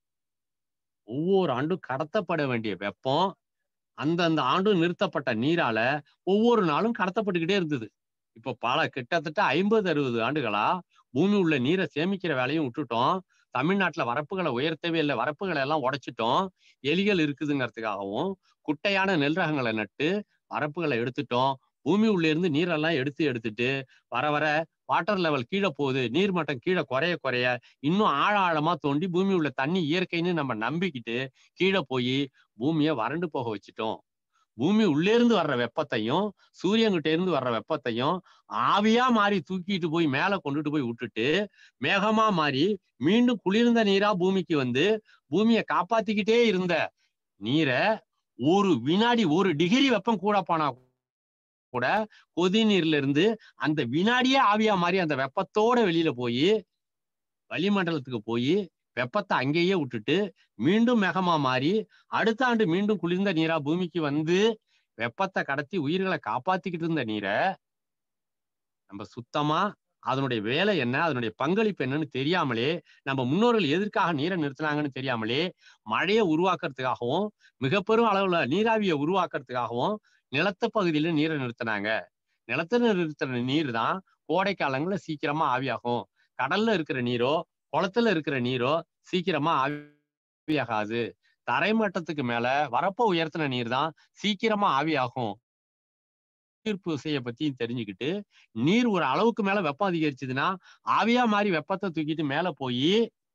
ஒவ்வொரு ஆண்டும் கடத்தப்பட வேண்டிய வெப்பம் அந்தந்த ஆண்டும் நிறுத்தப்பட்ட நீரால ஒவ்வொரு நாளும் கடத்தப்பட்டுக்கிட்டே இருந்தது இப்ப பல கிட்டத்தட்ட ஐம்பது அறுபது ஆண்டுகளா பூமி உள்ள நீரை சேமிக்கிற வேலையும் விட்டுட்டோம் தமிழ்நாட்டுல வரப்புகளை உயர்த்தவே இல்லை வரப்புகளை எல்லாம் உடைச்சிட்டோம் எலிகள் இருக்குதுங்கிறதுக்காகவும் குட்டையான நெல் ரகங்களை நட்டு வரப்புகளை எடுத்துட்டோம் பூமி உள்ள இருந்து நீரெல்லாம் எடுத்து எடுத்துட்டு வர வர வாட்டர் லெவல் கீழே போகுது நீர் மட்டம் கீழே குறைய குறைய இன்னும் ஆழ ஆழமா தோண்டி பூமி உள்ள தண்ணி இயற்கைன்னு நம்ம நம்பிக்கிட்டு கீழே போய் பூமியை வறண்டு போக வச்சுட்டோம் பூமி உள்ளே இருந்து வர்ற வெப்பத்தையும் சூரியன்கிட்ட இருந்து வர்ற வெப்பத்தையும் ஆவியா மாறி தூக்கிட்டு போய் மேல கொண்டுட்டு போய் விட்டுட்டு மேகமா மாறி மீண்டும் குளிர்ந்த நீரா பூமிக்கு வந்து பூமியை காப்பாத்திக்கிட்டே இருந்த நீரை ஒரு வினாடி ஒரு டிகிரி வெப்பம் கூட போனா கூட கொதி நீர்ல இருந்து அந்த வினாடியே ஆவியா மாறி அந்த வெப்பத்தோட வெளியில போய் வளிமண்டலத்துக்கு போய் வெப்பத்தை அங்கேயே விட்டுட்டு மீண்டும் மேகமா மாறி அடுத்த ஆண்டு மீண்டும் குளிர்ந்த நீரா பூமிக்கு வந்து வெப்பத்தை கடத்தி உயிர்களை காப்பாத்திக்கிட்டு இருந்த நீரை நம்ம சுத்தமா அதனுடைய வேலை என்ன அதனுடைய பங்களிப்பு என்னன்னு தெரியாமலே நம்ம முன்னோர்கள் எதற்காக நீரை நிறுத்தினாங்கன்னு தெரியாமலே மழையை உருவாக்குறதுக்காகவும் மிக பெரும் அளவுல நீராவியை உருவாக்குறதுக்காகவும் நிலத்த பகுதியில நீரை நிறுத்தினாங்க நிலத்துல நிறுத்துற நீர் தான் கோடை காலங்கள்ல சீக்கிரமா ஆவியாகும் கடல்ல இருக்கிற நீரோ குளத்துல இருக்கிற நீரோ சீக்கிரமா ஆவியாகாது தரைமட்டத்துக்கு மேல வரப்ப உயர்த்தின நீர் தான் சீக்கிரமா ஆவியாகும் ஈர்ப்பு விசையை பத்தியும் தெரிஞ்சுக்கிட்டு நீர் ஒரு அளவுக்கு மேல வெப்பம் அதிகரிச்சதுன்னா ஆவியா மாதிரி வெப்பத்தை தூக்கிட்டு மேல போய்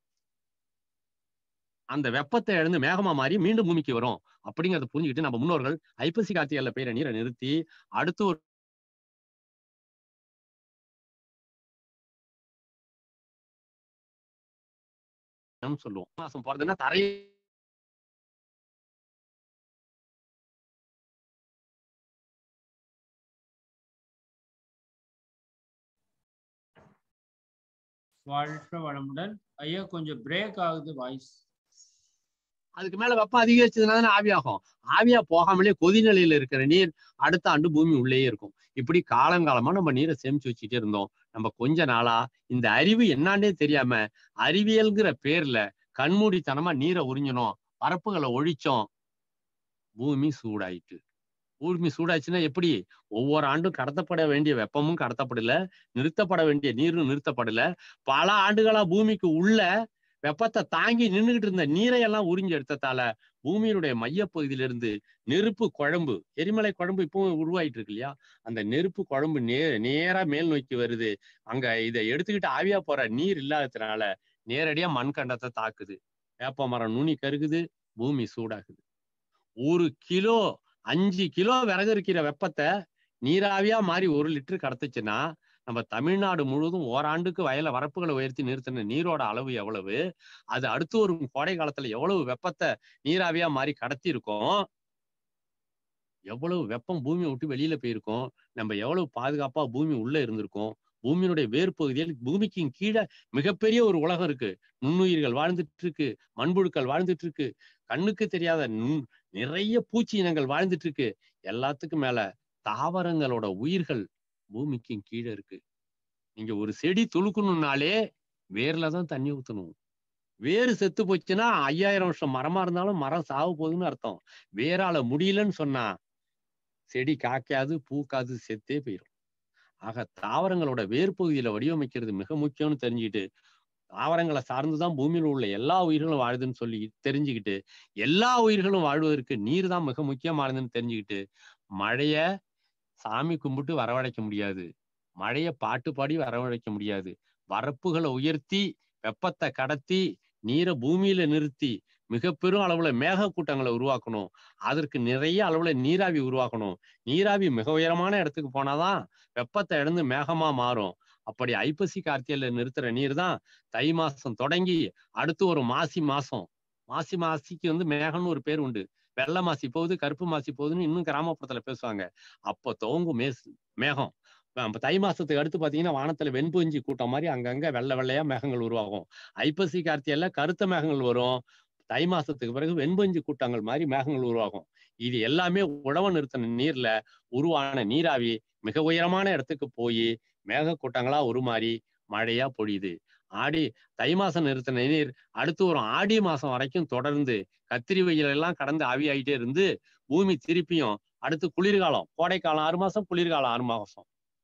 அந்த வெப்பத்தை இழந்து மேகமா மாறி மீண்டும் பூமிக்கு வரும் அப்படிங்கறத புரிஞ்சுக்கிட்டு நம்ம முன்னோர்கள் ஐப்பசி கார்த்திகைல பெய்யுற நீரை நிறுத்தி அடுத்து ஒரு சொல்லுவோம் மாசம் போறதுன்னா தரை வாழ்க வளமுடன் ஐயா கொஞ்சம் பிரேக் ஆகுது வாய்ஸ் அதுக்கு மேல வெப்பம் அதிகரிச்சதுனால தானே ஆவியாகும் ஆவியா போகாமலே கொதிநிலையில இருக்கிற நீர் அடுத்த ஆண்டு பூமி உள்ளேயே இருக்கும் இப்படி காலங்காலமா நம்ம நீரை சேமிச்சு வச்சுட்டே இருந்தோம் நம்ம கொஞ்ச நாளா இந்த அறிவு என்னான்னே தெரியாம அறிவியல்ங்கிற பேர்ல கண்மூடித்தனமா நீரை உறிஞ்சணும் பரப்புகளை ஒழிச்சோம் பூமி சூடாயிட்டு பூமி சூடாச்சுன்னா எப்படி ஒவ்வொரு ஆண்டும் கடத்தப்பட வேண்டிய வெப்பமும் கடத்தப்படல நிறுத்தப்பட வேண்டிய நீரும் நிறுத்தப்படல பல ஆண்டுகளா பூமிக்கு உள்ள வெப்பத்தை தாங்கி நின்றுகிட்டு இருந்த நீரை எல்லாம் உறிஞ்சி எடுத்ததால பூமியினுடைய மையப்பகுதியிலிருந்து நெருப்பு குழம்பு எரிமலை குழம்பு இப்பவும் உருவாயிட்டு இருக்கு இல்லையா அந்த நெருப்பு குழம்பு நே நேரா மேல் நோக்கி வருது அங்க இதை எடுத்துக்கிட்டு ஆவியா போற நீர் இல்லாததுனால நேரடியா மண்கண்டத்தை தாக்குது வேப்ப மரம் நுனி கருகுது பூமி சூடாகுது ஒரு கிலோ அஞ்சு கிலோ விறகு இருக்கிற வெப்பத்தை நீராவியா மாறி ஒரு லிட்டர் கடத்துச்சுன்னா நம்ம தமிழ்நாடு முழுவதும் ஓராண்டுக்கு வயல வரப்புகளை உயர்த்தி நிறுத்தின நீரோட அளவு எவ்வளவு அது அடுத்து ஒரு கோடை காலத்துல எவ்வளவு வெப்பத்தை நீராவியா மாறி கடத்தி இருக்கோம் எவ்வளவு வெப்பம் பூமியை விட்டு வெளியில போயிருக்கோம் நம்ம எவ்வளவு பாதுகாப்பா பூமி உள்ள இருந்திருக்கோம் பூமியினுடைய வேர் பகுதியில் பூமிக்கு கீழே மிகப்பெரிய ஒரு உலகம் இருக்கு நுண்ணுயிர்கள் வாழ்ந்துட்டு இருக்கு மண்புழுக்கள் வாழ்ந்துட்டு இருக்கு கண்ணுக்கு தெரியாத நுண் நிறைய பூச்சி இனங்கள் வாழ்ந்துட்டு இருக்கு எல்லாத்துக்கும் மேல தாவரங்களோட உயிர்கள் பூமிக்கு கீழே இருக்கு நீங்க ஒரு செடி துளுக்கணும்னாலே வேர்ல தான் தண்ணி ஊத்தணும் வேறு செத்து போச்சுன்னா ஐயாயிரம் வருஷம் மரமா இருந்தாலும் மரம் சாவு போகுதுன்னு அர்த்தம் வேறால முடியலன்னு சொன்னா செடி காக்காது பூக்காது செத்தே போயிடும் ஆக தாவரங்களோட வேர் பகுதியில வடிவமைக்கிறது மிக முக்கியம்னு தெரிஞ்சுக்கிட்டு தாவரங்களை சார்ந்துதான் பூமியில உள்ள எல்லா உயிர்களும் வாழுதுன்னு சொல்லி தெரிஞ்சுக்கிட்டு எல்லா உயிர்களும் வாழ்வதற்கு நீர் தான் மிக முக்கியமானதுன்னு தெரிஞ்சுக்கிட்டு மழைய சாமி கும்பிட்டு வரவழைக்க முடியாது மழைய பாட்டு பாடி வரவழைக்க முடியாது வரப்புகளை உயர்த்தி வெப்பத்தை கடத்தி நீரை பூமியில நிறுத்தி மிக பெரும் அளவுல மேக கூட்டங்களை உருவாக்கணும் அதற்கு நிறைய அளவுல நீராவி உருவாக்கணும் நீராவி மிக உயரமான இடத்துக்கு போனாதான் வெப்பத்தை இழந்து மேகமா மாறும் அப்படி ஐப்பசி கார்த்திகையில நிறுத்துற நீர் தான் தை மாசம் தொடங்கி அடுத்து ஒரு மாசி மாசம் மாசி மாசிக்கு வந்து மேகம்னு ஒரு பேர் உண்டு வெள்ளை மாசி போகுது கருப்பு மாசி போகுதுன்னு இன்னும் கிராமப்புறத்துல பேசுவாங்க அப்போ துவங்கும் மேஸ் மேகம் தை மாசத்துக்கு அடுத்து பாத்தீங்கன்னா வானத்துல வெண்பொஞ்சி கூட்டம் மாதிரி அங்கங்க வெள்ளை வெள்ளையா மேகங்கள் உருவாகும் ஐப்பசி கார்த்திகையில கருத்த மேகங்கள் வரும் தை மாசத்துக்கு பிறகு வெண்பொஞ்சி கூட்டங்கள் மாதிரி மேகங்கள் உருவாகும் இது எல்லாமே உழவ நிறுத்தின நீர்ல உருவான நீராவி மிக உயரமான இடத்துக்கு போய் மேக கூட்டங்களா உருமாறி மழையா பொழியுது ஆடி தை மாசம் நிறுத்தின நீர் அடுத்து ஒரு ஆடி மாசம் வரைக்கும் தொடர்ந்து கத்திரி வெயில் எல்லாம் கடந்து ஆவியாயிட்டே இருந்து பூமி திருப்பியும் அடுத்து குளிர்காலம் கோடைக்காலம் ஆறு மாசம் குளிர்காலம் ஆறு மாசம்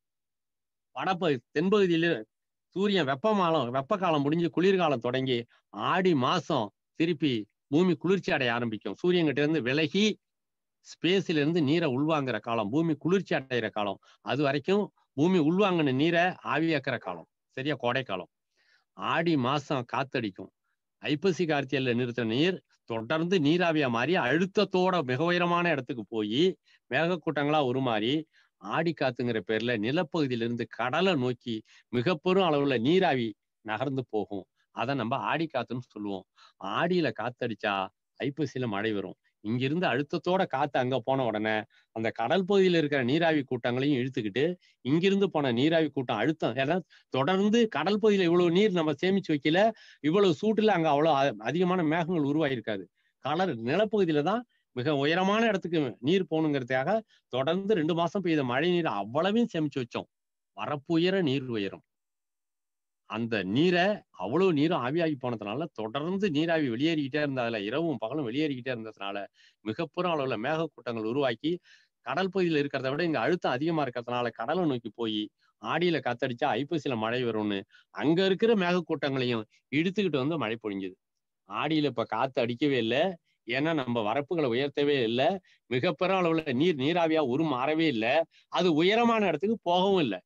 வடப்பகுதி தென்பகுதியில சூரியன் வெப்பமாலம் வெப்ப காலம் முடிஞ்சு குளிர்காலம் தொடங்கி ஆடி மாசம் திருப்பி பூமி குளிர்ச்சி அடைய ஆரம்பிக்கும் சூரியன் கிட்ட இருந்து விலகி ஸ்பேஸ்ல இருந்து நீரை உள்வாங்குற காலம் பூமி குளிர்ச்சி அடைகிற காலம் அது வரைக்கும் பூமி உள்வாங்கின நீரை ஆவியாக்குற காலம் சரியா கோடை காலம் ஆடி மாசம் காத்தடிக்கும் ஐப்பசி கார்த்திகையில நிறுத்தின நீர் தொடர்ந்து நீராவியா மாறி அழுத்தத்தோட மிக உயரமான இடத்துக்கு போய் மேகக்கூட்டங்களா உருமாறி ஆடி காத்துங்கிற பேர்ல நிலப்பகுதியிலிருந்து கடலை நோக்கி மிக பெரும் அளவுல நீராவி நகர்ந்து போகும் அதை நம்ம ஆடி காத்துன்னு சொல்லுவோம் ஆடியில காத்தடிச்சா ஐப்பசியில மழை வரும் இங்கிருந்து அழுத்தத்தோட காத்து அங்க போன உடனே அந்த கடல் பகுதியில இருக்கிற நீராவி கூட்டங்களையும் இழுத்துக்கிட்டு இங்கிருந்து போன நீராவி கூட்டம் அழுத்தம் ஏன்னா தொடர்ந்து கடல் பகுதியில இவ்வளவு நீர் நம்ம சேமிச்சு வைக்கல இவ்வளவு சூட்டுல அங்க அவ்வளவு அதிகமான மேகங்கள் உருவாயிருக்காது கடல் நிலப்பகுதியில தான் மிக உயரமான இடத்துக்கு நீர் போகணுங்கிறதுக்காக தொடர்ந்து ரெண்டு மாசம் பெய்த மழை நீர் அவ்வளவையும் சேமிச்சு வச்சோம் வரப்புயர நீர் உயரும் அந்த நீரை அவ்வளவு நீரும் ஆவியாகி போனதுனால தொடர்ந்து நீராவி வெளியேறிக்கிட்டே இருந்ததுல இரவும் பகலும் வெளியேறிக்கிட்டே இருந்ததுனால மிகப்பெரும் அளவுல மேகக்கூட்டங்கள் உருவாக்கி கடல் பகுதியில் இருக்கிறத விட இங்க அழுத்தம் அதிகமா இருக்கிறதுனால கடலை நோக்கி போய் ஆடியில காத்தடிச்சா ஐப்பசியில மழை வரும்னு அங்க இருக்கிற மேகக்கூட்டங்களையும் இழுத்துக்கிட்டு வந்து மழை பொழிஞ்சுது ஆடியில இப்ப காத்து அடிக்கவே இல்லை ஏன்னா நம்ம வரப்புகளை உயர்த்தவே இல்லை மிகப்பெரும் அளவுல நீர் நீராவியா உருமாறவே இல்லை அது உயரமான இடத்துக்கு போகவும் இல்லை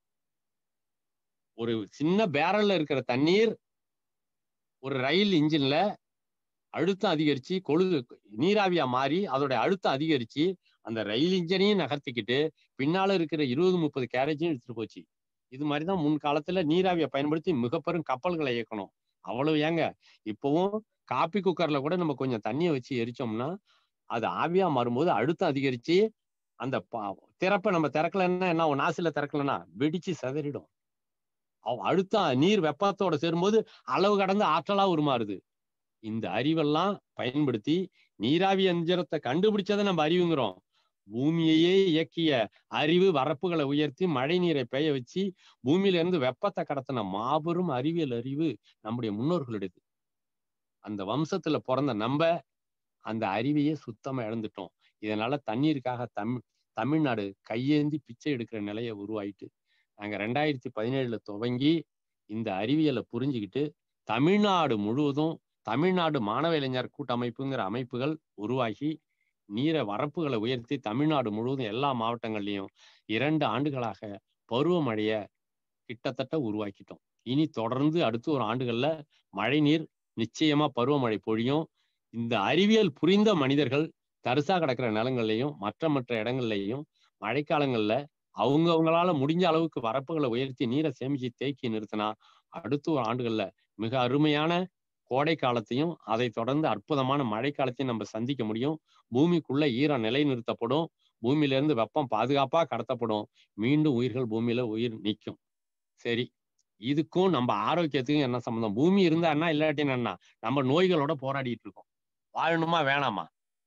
ஒரு சின்ன பேரல்ல இருக்கிற தண்ணீர் ஒரு ரயில் இன்ஜின்ல அழுத்தம் அதிகரிச்சு கொழு நீராவியா மாறி அதோட அழுத்தம் அதிகரிச்சு அந்த ரயில் இன்ஜினையும் நகர்த்திக்கிட்டு பின்னால இருக்கிற இருபது முப்பது கேரேஜையும் எடுத்துட்டு போச்சு இது மாதிரிதான் முன் காலத்துல நீராவியை பயன்படுத்தி மிகப்பெரும் கப்பல்களை இயக்கணும் அவ்வளவு ஏங்க இப்பவும் காப்பி குக்கர்ல கூட நம்ம கொஞ்சம் தண்ணியை வச்சு எரிச்சோம்னா அது ஆவியா மாறும்போது அழுத்தம் அதிகரிச்சு அந்த திறப்பை நம்ம திறக்கலன்னா என்ன நாசில திறக்கலன்னா வெடிச்சு சிதறிடும் அழுத்தம் நீர் வெப்பத்தோட சேரும்போது அளவு கடந்து ஆற்றலா உருமாறுது இந்த அறிவெல்லாம் பயன்படுத்தி நீராவி எந்திரத்தை கண்டுபிடிச்சதை நம்ம அறிவுங்கிறோம் பூமியையே இயக்கிய அறிவு வரப்புகளை உயர்த்தி மழை நீரை பெய்ய வச்சு பூமியில இருந்து வெப்பத்தை கடத்தின மாபெரும் அறிவியல் அறிவு நம்முடைய முன்னோர்களுடையது அந்த வம்சத்துல பிறந்த நம்ம அந்த அறிவையே சுத்தமா இழந்துட்டோம் இதனால தண்ணீருக்காக தமிழ் தமிழ்நாடு கையேந்தி பிச்சை எடுக்கிற நிலையை உருவாயிட்டு நாங்க ரெண்டாயிரத்தி பதினேழுல துவங்கி இந்த அறிவியலை புரிஞ்சுக்கிட்டு தமிழ்நாடு முழுவதும் தமிழ்நாடு மாணவ இளைஞர் கூட்டமைப்புங்கிற அமைப்புகள் உருவாகி நீரை வரப்புகளை உயர்த்தி தமிழ்நாடு முழுவதும் எல்லா மாவட்டங்கள்லையும் இரண்டு ஆண்டுகளாக பருவமழைய கிட்டத்தட்ட உருவாக்கிட்டோம் இனி தொடர்ந்து அடுத்து ஒரு ஆண்டுகள்ல மழை நீர் நிச்சயமா பருவமழை பொழியும் இந்த அறிவியல் புரிந்த மனிதர்கள் தரிசா கிடக்கிற நிலங்கள்லையும் மற்ற மற்ற இடங்கள்லையும் மழைக்காலங்கள்ல அவங்க அவங்களால முடிஞ்ச அளவுக்கு வரப்புகளை உயர்த்தி நீரை சேமிச்சு தேக்கி நிறுத்தினா அடுத்த ஒரு ஆண்டுகள்ல மிக அருமையான கோடை காலத்தையும் அதை தொடர்ந்து அற்புதமான மழை காலத்தையும் நம்ம சந்திக்க முடியும் பூமிக்குள்ள ஈரம் நிலைநிறுத்தப்படும் பூமியில இருந்து வெப்பம் பாதுகாப்பா கடத்தப்படும் மீண்டும் உயிர்கள் பூமியில உயிர் நிற்கும் சரி இதுக்கும் நம்ம ஆரோக்கியத்துக்கும் என்ன சம்மந்தம் பூமி இருந்தா என்ன இல்லாட்டி என்ன நம்ம நோய்களோட போராடிட்டு இருக்கோம் வாழணுமா வேணாமா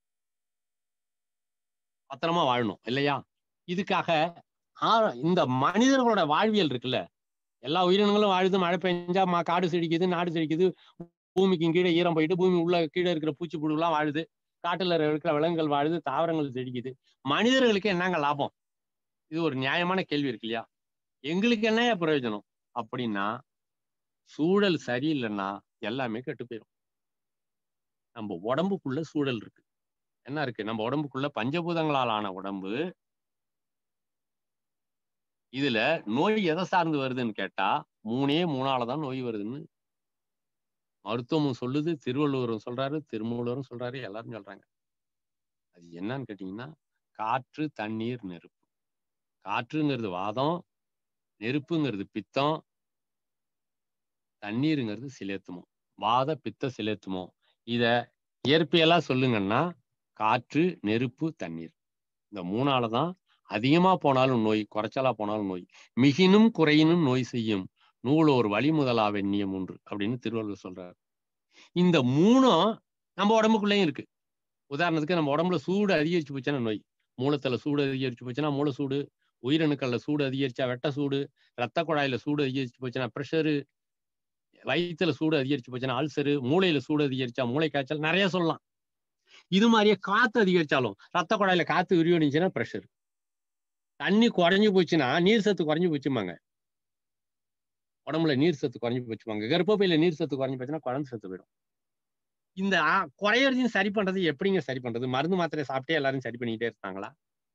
பத்திரமா வாழணும் இல்லையா இதுக்காக இந்த மனிதர்களோட வாழ்வியல் இருக்குல்ல எல்லா உயிரினங்களும் வாழுது மழை பெஞ்சா மா காடு செடிக்குது நாடு செடிக்குது பூமிக்கு கீழே ஈரம் போயிட்டு பூமி உள்ள கீழே இருக்கிற பூச்சி புழுலாம் வாழுது காட்டுல இருக்கிற விலங்குகள் வாழுது தாவரங்கள் செடிக்குது மனிதர்களுக்கு என்னங்க லாபம் இது ஒரு நியாயமான கேள்வி இருக்கு இல்லையா எங்களுக்கு என்னையா பிரயோஜனம் அப்படின்னா சூழல் சரியில்லைன்னா எல்லாமே கெட்டு போயிடும் நம்ம உடம்புக்குள்ள சூழல் இருக்கு என்ன இருக்கு நம்ம உடம்புக்குள்ள பஞ்சபூதங்களால் ஆன உடம்பு இதுல நோய் எதை சார்ந்து வருதுன்னு கேட்டா மூணே மூணால தான் நோய் வருதுன்னு மருத்துவமும் சொல்லுது திருவள்ளுவரும் சொல்றாரு திருமூலரும் சொல்றாரு எல்லாரும் சொல்றாங்க அது என்னன்னு கேட்டீங்கன்னா காற்று தண்ணீர் நெருப்பு காற்றுங்கிறது வாதம் நெருப்புங்கிறது பித்தம் தண்ணீருங்கிறது சிலேத்துமோ வாத பித்த சிலேத்துமோ இத இயற்பியலா சொல்லுங்கன்னா காற்று நெருப்பு தண்ணீர் இந்த மூணால தான் அதிகமா போனாலும் நோய் குறைச்சலா போனாலும் நோய் மிகினும் குறையினும் நோய் செய்யும் நூலோர் வழி முதலா வெண்ணியம் ஒன்று அப்படின்னு திருவள்ளுவர் சொல்றாரு இந்த மூணும் நம்ம உடம்புக்குள்ளேயும் இருக்கு உதாரணத்துக்கு நம்ம உடம்புல சூடு அதிகரிச்சு போச்சுன்னா நோய் மூலத்துல சூடு அதிகரிச்சு போச்சுன்னா மூல சூடு உயிரணுக்கள்ல சூடு அதிகரிச்சா வெட்ட சூடு ரத்த குழாயில சூடு அதிகரிச்சு போச்சுன்னா ப்ரெஷரு வயிற்றுல சூடு அதிகரிச்சு போச்சுன்னா அல்சரு மூளையில சூடு அதிகரிச்சா மூளை காய்ச்சல் நிறைய சொல்லலாம் இது மாதிரியே காத்து அதிகரிச்சாலும் ரத்த குழாயில காத்து விரிவடைஞ்சுன்னா ப்ரெஷர் தண்ணி குறைஞ்சு போச்சுன்னா நீர் சத்து குறைஞ்சு போச்சுமாங்க உடம்புல நீர் சத்து குறைஞ்சு போச்சுப்பாங்க கர்ப்பப்பையில நீர் சத்து குறைஞ்சு போச்சுன்னா குழந்தை சத்து போயிடும் இந்த குறையறதையும் சரி பண்றது எப்படிங்க சரி பண்றது மருந்து மாத்திரை சாப்பிட்டே எல்லாரும் சரி பண்ணிக்கிட்டே இருந்தாங்களா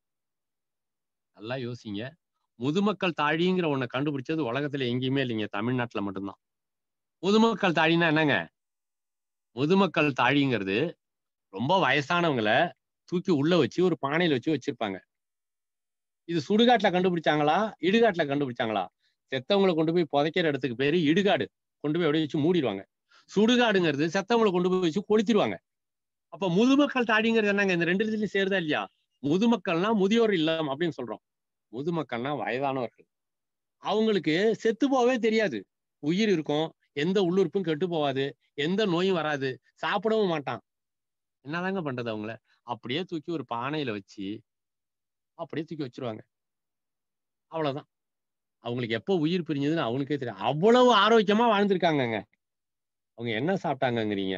நல்லா யோசிங்க முதுமக்கள் தாழிங்கிற ஒண்ணை கண்டுபிடிச்சது உலகத்துல எங்கேயுமே இல்லைங்க தமிழ்நாட்டுல மட்டும்தான் முதுமக்கள் தாழின்னா என்னங்க முதுமக்கள் தாழிங்கிறது ரொம்ப வயசானவங்களை தூக்கி உள்ள வச்சு ஒரு பானையில வச்சு வச்சிருப்பாங்க இது சுடுகாட்டுல கண்டுபிடிச்சாங்களா இடுகாட்டுல கண்டுபிடிச்சாங்களா செத்தவங்களை கொண்டு போய் புதைக்கிற இடத்துக்கு பேரு இடுகாடு கொண்டு போய் அப்படியே வச்சு மூடிடுவாங்க சுடுகாடுங்கிறது செத்தவங்களை கொண்டு போய் வச்சு கொளுத்திடுவாங்க அப்ப முதுமக்கள் தாடிங்கிறது என்னங்க இந்த ரெண்டு இதுலயும் சேருதா இல்லையா முதுமக்கள்னா முதியோர் இல்லம் அப்படின்னு சொல்றோம் முதுமக்கள்னா வயதானவர்கள் அவங்களுக்கு செத்து போகவே தெரியாது உயிர் இருக்கும் எந்த உள்ளுறுப்பும் கெட்டு போகாது எந்த நோயும் வராது சாப்பிடவும் மாட்டான் என்னதாங்க பண்றது அவங்கள அப்படியே தூக்கி ஒரு பானையில வச்சு அப்படியே தூக்கி வச்சிருவாங்க அவ்வளவுதான் அவங்களுக்கு எப்போ உயிர் பிரிஞ்சதுன்னு அவங்களுக்கே தெரியும் அவ்வளவு ஆரோக்கியமா வாழ்ந்திருக்காங்கங்க அவங்க என்ன சாப்பிட்டாங்கங்கிறீங்க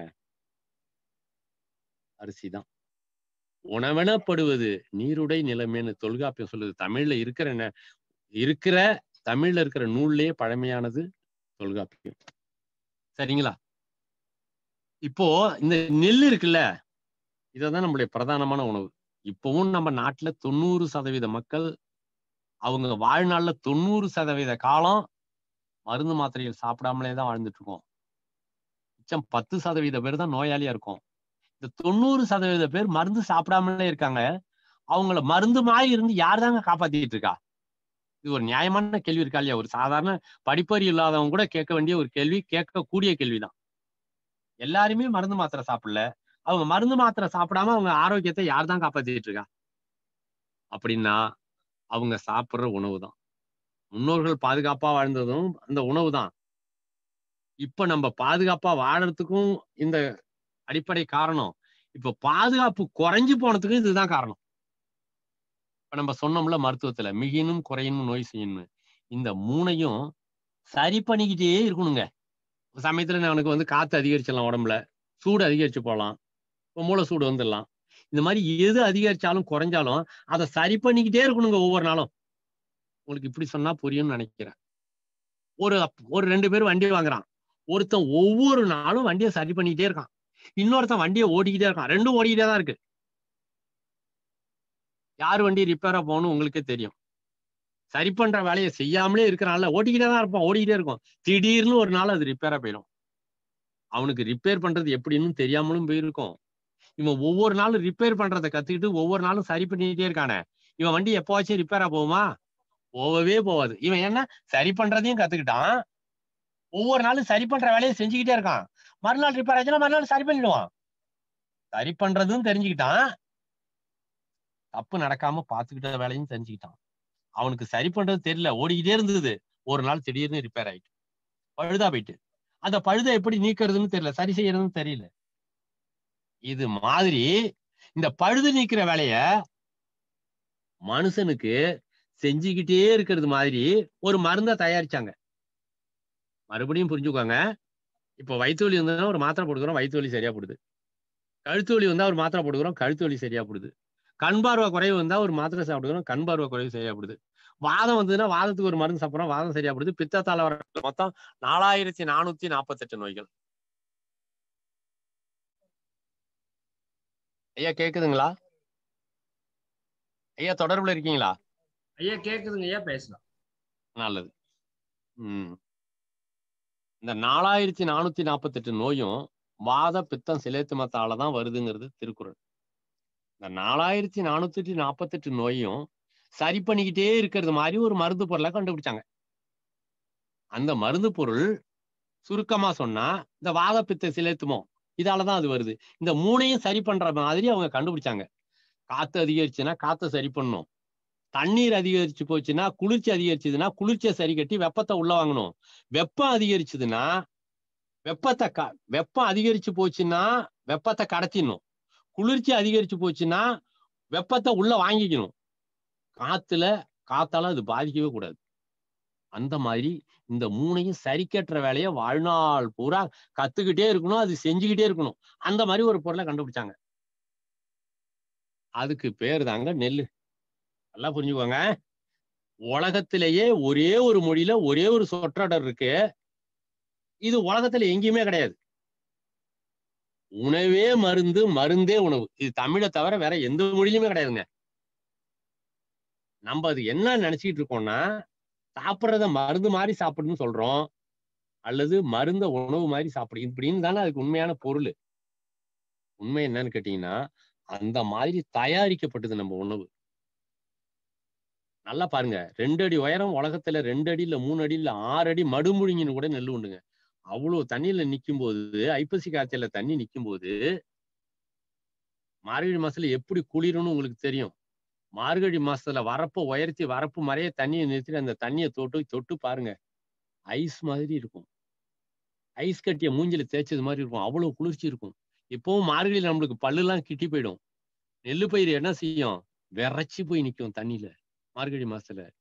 அரிசி தான் உணவெனப்படுவது நீருடை நிலைமைன்னு தொல்காப்பியம் சொல்லுது தமிழ்ல இருக்கிற ந- இருக்கிற தமிழ்ல இருக்கிற நூல்லேயே பழமையானது தொல்காப்பியம் சரிங்களா இப்போ இந்த நெல் இருக்குல்ல இததான் நம்மளுடைய பிரதானமான உணவு இப்பவும் நம்ம நாட்டுல தொண்ணூறு சதவீத மக்கள் அவங்க வாழ்நாள்ல தொண்ணூறு சதவீத காலம் மருந்து மாத்திரைகள் சாப்பிடாமலே தான் வாழ்ந்துட்டு இருக்கோம் மிச்சம் பத்து சதவீத பேர் தான் நோயாளியா இருக்கும் இந்த தொண்ணூறு சதவீத பேர் மருந்து சாப்பிடாமலே இருக்காங்க அவங்கள மருந்து மாதிரி இருந்து யார் தாங்க காப்பாத்திட்டு இருக்கா இது ஒரு நியாயமான கேள்வி இருக்கா இல்லையா ஒரு சாதாரண படிப்பறிவு இல்லாதவங்க கூட கேட்க வேண்டிய ஒரு கேள்வி கேட்கக்கூடிய கேள்விதான் எல்லாருமே மருந்து மாத்திரை சாப்பிடல அவங்க மருந்து மாத்திரை சாப்பிடாம அவங்க ஆரோக்கியத்தை யார் தான் காப்பாத்திட்டு இருக்கா அப்படின்னா அவங்க சாப்பிடுற உணவு தான் முன்னோர்கள் பாதுகாப்பா வாழ்ந்ததும் அந்த உணவு தான் இப்ப நம்ம பாதுகாப்பா வாழறதுக்கும் இந்த அடிப்படை காரணம் இப்ப பாதுகாப்பு குறைஞ்சு போனதுக்கும் இதுதான் காரணம் இப்ப நம்ம சொன்னோம்ல மருத்துவத்துல மிகினும் குறையினும் நோய் செய்யணும் இந்த மூணையும் சரி பண்ணிக்கிட்டே இருக்கணுங்க ஒரு சமயத்துல அவனுக்கு வந்து காத்து அதிகரிச்சிடலாம் உடம்புல சூடு அதிகரிச்சு போகலாம் இப்போ மூளை சூடு வந்துடலாம் இந்த மாதிரி எது அதிகரிச்சாலும் குறைஞ்சாலும் அதை சரி பண்ணிக்கிட்டே இருக்கணுங்க ஒவ்வொரு நாளும் உங்களுக்கு இப்படி சொன்னா புரியும்னு நினைக்கிறேன் ஒரு ஒரு ரெண்டு பேர் வண்டி வாங்குறான் ஒருத்தன் ஒவ்வொரு நாளும் வண்டியை சரி பண்ணிக்கிட்டே இருக்கான் இன்னொருத்தன் வண்டியை ஓடிக்கிட்டே இருக்கான் ரெண்டும் ஓடிக்கிட்டே தான் இருக்கு யார் வண்டி ரிப்பேரா போகணும் உங்களுக்கே தெரியும் சரி பண்ற வேலையை செய்யாமலே இருக்கிறான்ல ஓட்டிக்கிட்டே தான் இருப்பான் ஓடிக்கிட்டே இருக்கும் திடீர்னு ஒரு நாள் அது ரிப்பேரா போயிடும் அவனுக்கு ரிப்பேர் பண்றது எப்படின்னு தெரியாமலும் போயிருக்கும் இவன் ஒவ்வொரு நாளும் ரிப்பேர் பண்றதை கத்துக்கிட்டு ஒவ்வொரு நாளும் சரி பண்ணிக்கிட்டே இருக்கானே இவன் வண்டி எப்போவாச்சும் ரிப்பேரா போகுமா போகவே போகாது இவன் என்ன சரி பண்றதையும் கத்துக்கிட்டான் ஒவ்வொரு நாளும் சரி பண்ற வேலையை செஞ்சுக்கிட்டே இருக்கான் மறுநாள் ரிப்பேர் ஆச்சுன்னா மறுநாள் சரி பண்ணிடுவான் சரி பண்றதும் தெரிஞ்சுக்கிட்டான் தப்பு நடக்காம பாத்துக்கிட்ட வேலையும் தெரிஞ்சுக்கிட்டான் அவனுக்கு சரி பண்றது தெரியல ஓடிக்கிட்டே இருந்தது ஒரு நாள் திடீர்னு ரிப்பேர் ஆயிட்டு பழுதா போயிட்டு அந்த பழுதை எப்படி நீக்கிறதுன்னு தெரியல சரி செய்யறதுன்னு தெரியல இது மாதிரி இந்த பழுது நீக்கிற வேலைய மனுஷனுக்கு செஞ்சுக்கிட்டே இருக்கிறது மாதிரி ஒரு மருந்தை தயாரிச்சாங்க மறுபடியும் புரிஞ்சுக்கோங்க இப்போ வயிற்று வலி வந்ததுன்னா ஒரு மாத்திரை போட்டுக்கிறோம் வயிற்று வலி சரியா போடுது கழுத்து வலி வந்தா ஒரு மாத்திரை போட்டுக்கிறோம் கழுத்து வலி சரியா போடுது கண் பார்வை குறைவு வந்தா ஒரு மாத்திரை சாப்பிடுக்கிறோம் கண் பார்வை குறைவு சரியா போடுது வாதம் வந்ததுன்னா வாதத்துக்கு ஒரு மருந்து சாப்பிடுறோம் வாதம் சரியா போடுது பித்தத்தால வர மொத்தம் நாலாயிரத்தி நானூத்தி நாற்பத்தெட்டு நோய்கள் ஐயா கேக்குதுங்களா ஐயா தொடர்புல இருக்கீங்களா ஐயா கேக்குதுங்க ஐயா பேசலாம் நல்லது உம் இந்த நாலாயிரத்தி நானூத்தி நாற்பத்தெட்டு நோயும் வாத பித்தம் சிலேத்துமத்தால தான் வருதுங்கிறது திருக்குறள் இந்த நாலாயிரத்தி நானூத்தி நாற்பத்தெட்டு நோயும் சரி பண்ணிக்கிட்டே இருக்கிறது மாதிரி ஒரு மருந்து பொருளை கண்டுபிடிச்சாங்க அந்த மருந்து பொருள் சுருக்கமா சொன்னா இந்த வாத பித்த சிலேத்துமோ இதாலதான் அது வருது இந்த மூணையும் சரி பண்ற மாதிரி அவங்க கண்டுபிடிச்சாங்க காத்து அதிகரிச்சுன்னா காத்தை சரி பண்ணும் தண்ணீர் அதிகரிச்சு போச்சுன்னா குளிர்ச்சி அதிகரிச்சதுன்னா குளிர்ச்சியை சரி கட்டி வெப்பத்தை உள்ள வாங்கணும் வெப்பம் அதிகரிச்சதுன்னா வெப்பத்தை க வெப்பம் அதிகரிச்சு போச்சுன்னா வெப்பத்தை கடத்திடணும் குளிர்ச்சி அதிகரிச்சு போச்சுன்னா வெப்பத்தை உள்ள வாங்கிக்கணும் காத்துல காத்தால அது பாதிக்கவே கூடாது அந்த மாதிரி இந்த மூணையும் சரி கட்டுற வேலையை வாழ்நாள் பூரா கத்துக்கிட்டே இருக்கணும் அது செஞ்சுக்கிட்டே இருக்கணும் அந்த மாதிரி ஒரு பொருளை கண்டுபிடிச்சாங்க அதுக்கு பேர் தாங்க நெல்லு நல்லா புரிஞ்சுக்கோங்க உலகத்திலேயே ஒரே ஒரு மொழியில ஒரே ஒரு சொற்றொடர் இருக்கு இது உலகத்துல எங்கேயுமே கிடையாது உணவே மருந்து மருந்தே உணவு இது தமிழை தவிர வேற எந்த மொழியிலுமே கிடையாதுங்க நம்ம அது என்ன நினைச்சிட்டு இருக்கோம்னா சாப்பிட்றத மருந்து மாதிரி சாப்பிடணும்னு சொல்றோம் அல்லது மருந்த உணவு மாதிரி சாப்பிடு இப்படின்னு தானே அதுக்கு உண்மையான பொருள் உண்மை என்னன்னு கேட்டீங்கன்னா அந்த மாதிரி தயாரிக்கப்பட்டது நம்ம உணவு நல்லா பாருங்க ரெண்டு அடி உயரம் உலகத்துல ரெண்டு அடி இல்ல மூணு அடி இல்ல ஆறு அடி மடுமுழுங்கின்னு கூட நெல் உண்டுங்க அவ்வளவு தண்ணியில நிக்கும் போது ஐப்பசி காய்ச்சல தண்ணி நிக்கும் போது மார்கழி மாசத்துல எப்படி குளிரும்னு உங்களுக்கு தெரியும் மார்கழி மாசத்துல வரப்ப உயர்த்தி வரப்பு மறைய தண்ணியை நிறுத்தி அந்த தண்ணியை தொட்டு தொட்டு பாருங்க ஐஸ் மாதிரி இருக்கும் ஐஸ் கட்டிய மூஞ்சில தேய்ச்சது மாதிரி இருக்கும் அவ்வளவு குளிர்ச்சி இருக்கும் இப்பவும் மார்கழியில நம்மளுக்கு பல்லுலாம் கிட்டி போயிடும் நெல்லு பயிர் என்ன செய்யும் விரைச்சி போய் நிக்கும் தண்ணியில மார்கழி மாசத்துல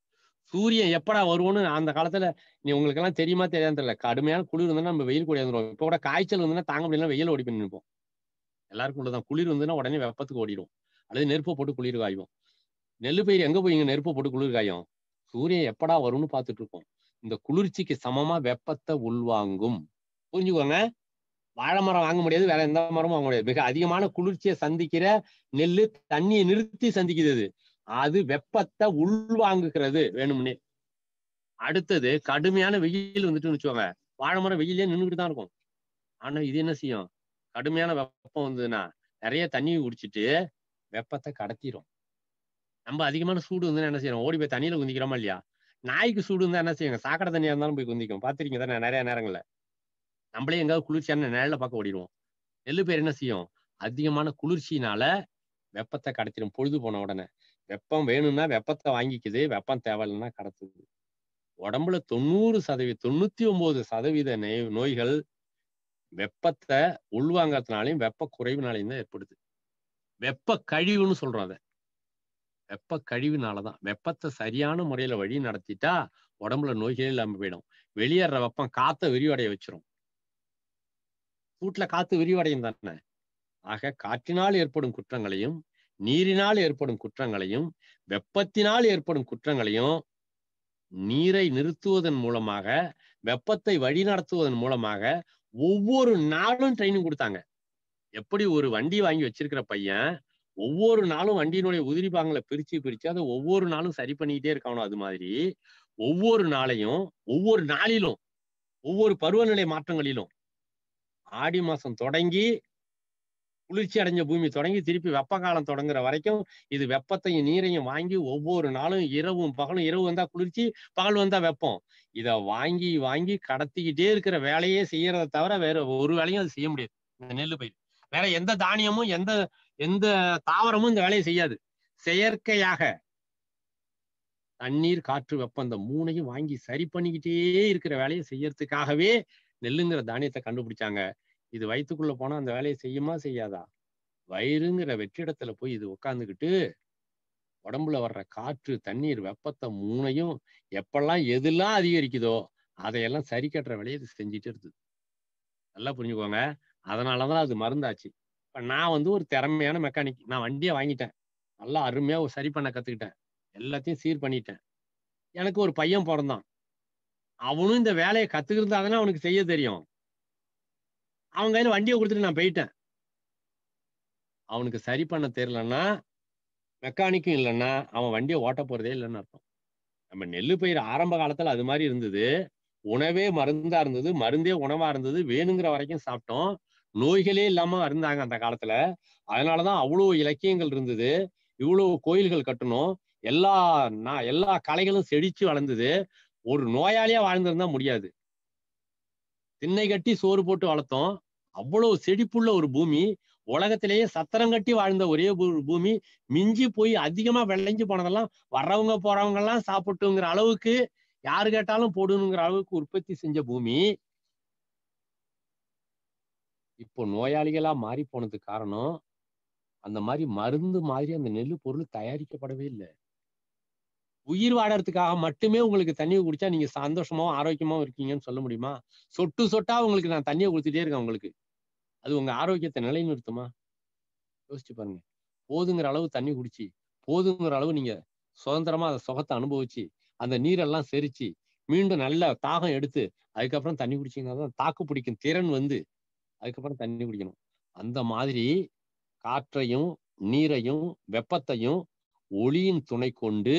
சூரியன் எப்படா வருவோன்னு அந்த காலத்துல நீ உங்களுக்கு எல்லாம் தெரியுமா தெரியாதுன்னு தெரியல கடுமையான குளிர் இருந்ததுன்னா நம்ம வெயில் கூட இருந்துருவோம் இப்போ கூட காய்ச்சல் வந்துன்னா தாங்க முடியல வெயில் ஓடி போய் நிற்போம் எல்லாருக்கும் உள்ளதான் குளிர் வந்துன்னா உடனே வெப்பத்துக்கு ஓடிடும் அல்லது நெருப்பை போட்டு குளிர் காயும் நெல்லு பயிர் எங்க போய் இங்க நெருப்பை போட்டு குளிர் காயும் சூரியன் எப்படா வரும்னு பார்த்துட்டு இருக்கோம் இந்த குளிர்ச்சிக்கு சமமா வெப்பத்தை உள்வாங்கும் புரிஞ்சுக்கோங்க வாழை மரம் வாங்க முடியாது வேற எந்த மரமும் வாங்க முடியாது மிக அதிகமான குளிர்ச்சியை சந்திக்கிற நெல்லு தண்ணியை நிறுத்தி சந்திக்குது அது அது வெப்பத்தை உள்வாங்குகிறது வேணும்னே அடுத்தது கடுமையான வெயில் வந்துட்டு வச்சுக்கோங்க வாழை மரம் வெயிலே நின்றுட்டு தான் இருக்கும் ஆனா இது என்ன செய்யும் கடுமையான வெப்பம் வந்ததுன்னா நிறைய தண்ணி குடிச்சிட்டு வெப்பத்தை கடத்திடும் நம்ம அதிகமான சூடு வந்து என்ன செய்யறோம் ஓடி போய் தண்ணியில குந்திக்கிறோமா இல்லையா நாய்க்கு சூடு இருந்தா என்ன செய்யுங்க சாக்கடை தண்ணியா இருந்தாலும் போய் குந்திக்கும் பாத்திருக்கீங்க தானே நிறைய நேரங்கள்ல நம்மளே எங்காவது குளிர்ச்சியான நிழல பார்க்க ஓடிடுவோம் நெல்லு பேர் என்ன செய்யும் அதிகமான குளிர்ச்சியினால வெப்பத்தை கடத்திடும் பொழுது போன உடனே வெப்பம் வேணும்னா வெப்பத்தை வாங்கிக்குது வெப்பம் தேவையில்லைன்னா கடத்துது உடம்புல தொண்ணூறு சதவீத தொண்ணூத்தி ஒன்பது சதவீத நெய் நோய்கள் வெப்பத்தை உள்வாங்கறதுனாலையும் வெப்ப குறைவுனாலையும் தான் ஏற்படுது வெப்ப கழிவுன்னு சொல்றோம் அதை வெப்ப கழிவுனாலதான் வெப்பத்தை சரியான முறையில வழி நடத்திட்டா உடம்புல நோய்களே இல்லாம போயிடும் வெளியேற வெப்பம் காத்த விரிவடைய வச்சிரும் சூட்ல காத்து விரிவடையும் தானே ஆக காற்றினால் ஏற்படும் குற்றங்களையும் நீரினால் ஏற்படும் குற்றங்களையும் வெப்பத்தினால் ஏற்படும் குற்றங்களையும் நீரை நிறுத்துவதன் மூலமாக வெப்பத்தை வழிநடத்துவதன் மூலமாக ஒவ்வொரு நாளும் ட்ரைனிங் கொடுத்தாங்க எப்படி ஒரு வண்டி வாங்கி வச்சிருக்கிற பையன் ஒவ்வொரு நாளும் வண்டியினுடைய உதிரி பாகங்களை பிரிச்சு பிரிச்சு அதை ஒவ்வொரு நாளும் சரி பண்ணிக்கிட்டே இருக்கானோ அது மாதிரி ஒவ்வொரு நாளையும் ஒவ்வொரு நாளிலும் ஒவ்வொரு பருவநிலை மாற்றங்களிலும் ஆடி மாசம் தொடங்கி குளிர்ச்சி அடைஞ்ச பூமி தொடங்கி திருப்பி வெப்ப காலம் தொடங்குற வரைக்கும் இது வெப்பத்தையும் நீரையும் வாங்கி ஒவ்வொரு நாளும் இரவும் பகலும் இரவு வந்தா குளிர்ச்சி பகல் வந்தா வெப்பம் இத வாங்கி வாங்கி கடத்திக்கிட்டே இருக்கிற வேலையே செய்யறத தவிர வேற ஒரு வேலையும் அது செய்ய முடியாது இந்த நெல்லு பயிர் வேற எந்த தானியமும் எந்த எந்த தாவரமும் இந்த வேலையை செய்யாது செயற்கையாக தண்ணீர் காற்று வெப்பம் இந்த மூணையும் வாங்கி சரி பண்ணிக்கிட்டே இருக்கிற வேலையை செய்யறதுக்காகவே நெல்லுங்கிற தானியத்தை கண்டுபிடிச்சாங்க இது வயிற்றுக்குள்ள போனா அந்த வேலையை செய்யுமா செய்யாதா வயிறுங்கிற வெற்றிடத்துல போய் இது உட்காந்துக்கிட்டு உடம்புல வர்ற காற்று தண்ணீர் வெப்பத்தை மூணையும் எப்பெல்லாம் எதெல்லாம் அதிகரிக்குதோ அதையெல்லாம் சரி கட்டுற வேலையை இது செஞ்சுட்டு இருக்குது நல்லா புரிஞ்சுக்கோங்க அதனாலதான் அது மருந்தாச்சு இப்ப நான் வந்து ஒரு திறமையான மெக்கானிக் நான் வண்டியை வாங்கிட்டேன் நல்லா அருமையா சரி பண்ண கத்துக்கிட்டேன் எல்லாத்தையும் சீர் பண்ணிட்டேன் எனக்கு ஒரு பையன் பிறந்தான் அவனும் இந்த வேலையை கத்துக்கிருந்தாதானே அவனுக்கு செய்ய தெரியும் அவன் கையில வண்டியை கொடுத்துட்டு நான் போயிட்டேன் அவனுக்கு சரி பண்ண தெரியலன்னா மெக்கானிக்கும் இல்லைன்னா அவன் வண்டியை ஓட்ட போறதே இல்லைன்னு அர்த்தம் நம்ம நெல்லு பயிர் ஆரம்ப காலத்துல அது மாதிரி இருந்தது உணவே மருந்தா இருந்தது மருந்தே உணவா இருந்தது வேணுங்கிற வரைக்கும் சாப்பிட்டோம் நோய்களே இல்லாம இருந்தாங்க அந்த காலத்துல அதனாலதான் அவ்வளவு இலக்கியங்கள் இருந்தது இவ்வளவு கோயில்கள் கட்டணும் எல்லா நான் எல்லா கலைகளும் செழிச்சு வளர்ந்தது ஒரு நோயாளியா வாழ்ந்திருந்தா முடியாது திண்ணை கட்டி சோறு போட்டு வளர்த்தோம் அவ்வளவு செழிப்புள்ள ஒரு பூமி உலகத்திலேயே சத்திரம் கட்டி வாழ்ந்த ஒரே ஒரு பூமி மிஞ்சி போய் அதிகமா விளைஞ்சு போனதெல்லாம் வர்றவங்க போறவங்க எல்லாம் சாப்பிட்டுங்கிற அளவுக்கு யாரு கேட்டாலும் போடணுங்கிற அளவுக்கு உற்பத்தி செஞ்ச பூமி இப்போ நோயாளிகளா மாறி போனதுக்கு காரணம் அந்த மாதிரி மருந்து மாதிரி அந்த நெல்லு பொருள் தயாரிக்கப்படவே இல்லை உயிர் வாழறதுக்காக மட்டுமே உங்களுக்கு தண்ணியை குடிச்சா நீங்க சந்தோஷமாவும் ஆரோக்கியமாவும் இருக்கீங்கன்னு சொல்ல முடியுமா சொட்டு சொட்டா உங்களுக்கு நான் தண்ணியை கொடுத்துட்டே இருக்கேன் உங்களுக்கு அது உங்க ஆரோக்கியத்தை நிலைநிறுத்துமா யோசிச்சு பாருங்க போதுங்கிற அளவு தண்ணி குடிச்சு போதுங்கிற அளவு நீங்க சுதந்திரமா அந்த சுகத்தை அனுபவிச்சு அந்த நீரெல்லாம் செரிச்சு மீண்டும் நல்ல தாகம் எடுத்து அதுக்கப்புறம் தண்ணி குடிச்சீங்கன்னா தான் தாக்கு பிடிக்கும் திறன் வந்து அதுக்கப்புறம் தண்ணி குடிக்கணும் அந்த மாதிரி காற்றையும் நீரையும் வெப்பத்தையும் ஒளியின் துணை கொண்டு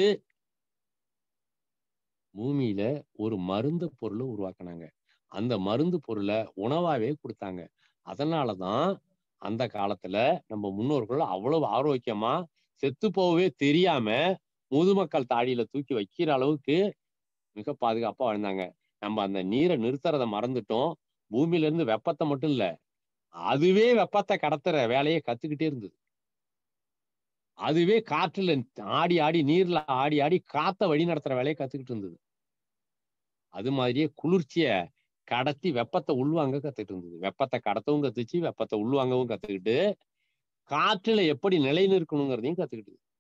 பூமியில ஒரு மருந்து பொருளை உருவாக்குனாங்க அந்த மருந்து பொருளை உணவாவே கொடுத்தாங்க அதனாலதான் அந்த காலத்துல நம்ம முன்னோர்கள் அவ்வளவு ஆரோக்கியமா செத்து போகவே தெரியாம முதுமக்கள் தாடியில தூக்கி வைக்கிற அளவுக்கு மிக பாதுகாப்பா வாழ்ந்தாங்க நம்ம அந்த நீரை நிறுத்துறத மறந்துட்டோம் பூமியில இருந்து வெப்பத்தை மட்டும் இல்ல அதுவே வெப்பத்தை கடத்துற வேலையை கத்துக்கிட்டே இருந்தது அதுவே காற்றுல ஆடி ஆடி நீர்ல ஆடி ஆடி காத்த வழி நடத்துற வேலையை கத்துக்கிட்டு இருந்தது அது மாதிரியே குளிர்ச்சிய கடத்தி வெப்பத்தை உள்வாங்க கத்துக்கிட்டு இருந்தது வெப்பத்தை கடத்தவும் கத்துச்சு வெப்பத்தை உள்வாங்கவும் கத்துக்கிட்டு காற்றுல எப்படி நிலை நிற்கணுங்கிறதையும் கத்துக்கிட்டு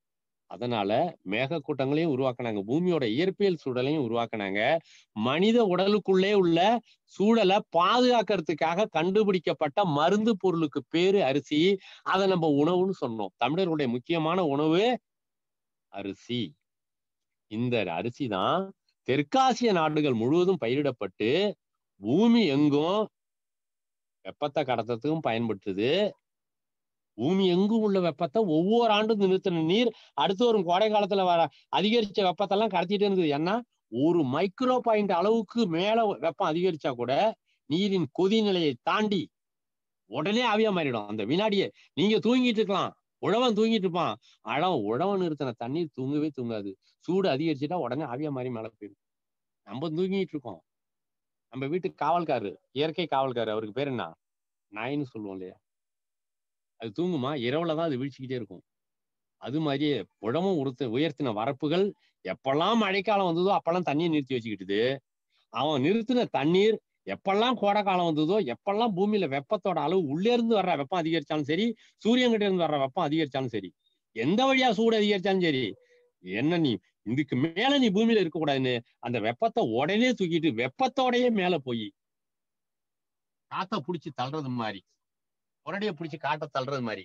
அதனால மேகக்கூட்டங்களையும் உருவாக்குனாங்க பூமியோட இயற்பியல் சூழலையும் உருவாக்குனாங்க மனித உடலுக்குள்ளே உள்ள சூழலை பாதுகாக்கிறதுக்காக கண்டுபிடிக்கப்பட்ட மருந்து பொருளுக்கு பேரு அரிசி அதை நம்ம உணவுன்னு சொன்னோம் தமிழர்களுடைய முக்கியமான உணவு அரிசி இந்த அரிசி தான் தெற்காசிய நாடுகள் முழுவதும் பயிரிடப்பட்டு பூமி எங்கும் வெப்பத்தை கடத்துறதுக்கும் பயன்படுத்துது பூமி எங்கும் உள்ள வெப்பத்தை ஒவ்வொரு ஆண்டும் நிறுத்தின நீர் அடுத்து வரும் கோடை காலத்துல வர அதிகரிச்ச வெப்பத்தெல்லாம் கடத்திட்டே இருந்தது ஏன்னா ஒரு மைக்ரோ பாயிண்ட் அளவுக்கு மேல வெப்பம் அதிகரிச்சா கூட நீரின் கொதிநிலையை தாண்டி உடனே ஆவியா மாறிடும் அந்த வினாடியே நீங்க தூங்கிட்டு இருக்கலாம் உழவன் தூங்கிட்டு இருப்பான் ஆனா உழவன் நிறுத்தின தண்ணீர் தூங்கவே தூங்காது சூடு அதிகரிச்சுட்டா உடனே ஆவியா மாறி மேல போயிடும் நம்ம தூங்கிட்டு இருக்கோம் நம்ம வீட்டுக்கு காவல்காரு இயற்கை காவல்காரு அவருக்கு பேர் என்ன நாயின்னு சொல்லுவோம் இல்லையா அது தூங்குமா இரவுல தான் அது வீழ்ச்சிக்கிட்டே இருக்கும் அது மாதிரியே உடம்பும் உறுத்த உயர்த்தின வரப்புகள் எப்பெல்லாம் மழைக்காலம் வந்ததோ அப்பெல்லாம் தண்ணியை நிறுத்தி வச்சுக்கிட்டுது அவன் நிறுத்தின தண்ணீர் எப்பெல்லாம் கோடை காலம் வந்ததோ எப்பெல்லாம் பூமியில வெப்பத்தோட அளவு உள்ளே இருந்து வர்ற வெப்பம் அதிகரிச்சாலும் சரி சூரியன் கிட்ட இருந்து வர்ற வெப்பம் அதிகரிச்சாலும் சரி எந்த வழியா சூடு அதிகரிச்சாலும் சரி என்ன நீ இதுக்கு மேல நீ பூமியில இருக்க கூடாதுன்னு அந்த வெப்பத்தை உடனே தூக்கிட்டு வெப்பத்தோடயே மேல போய் காத்த புடிச்சு தள்ளுறது மாதிரி உரடிய பிடிச்சு காட்ட தள்ளுறது மாதிரி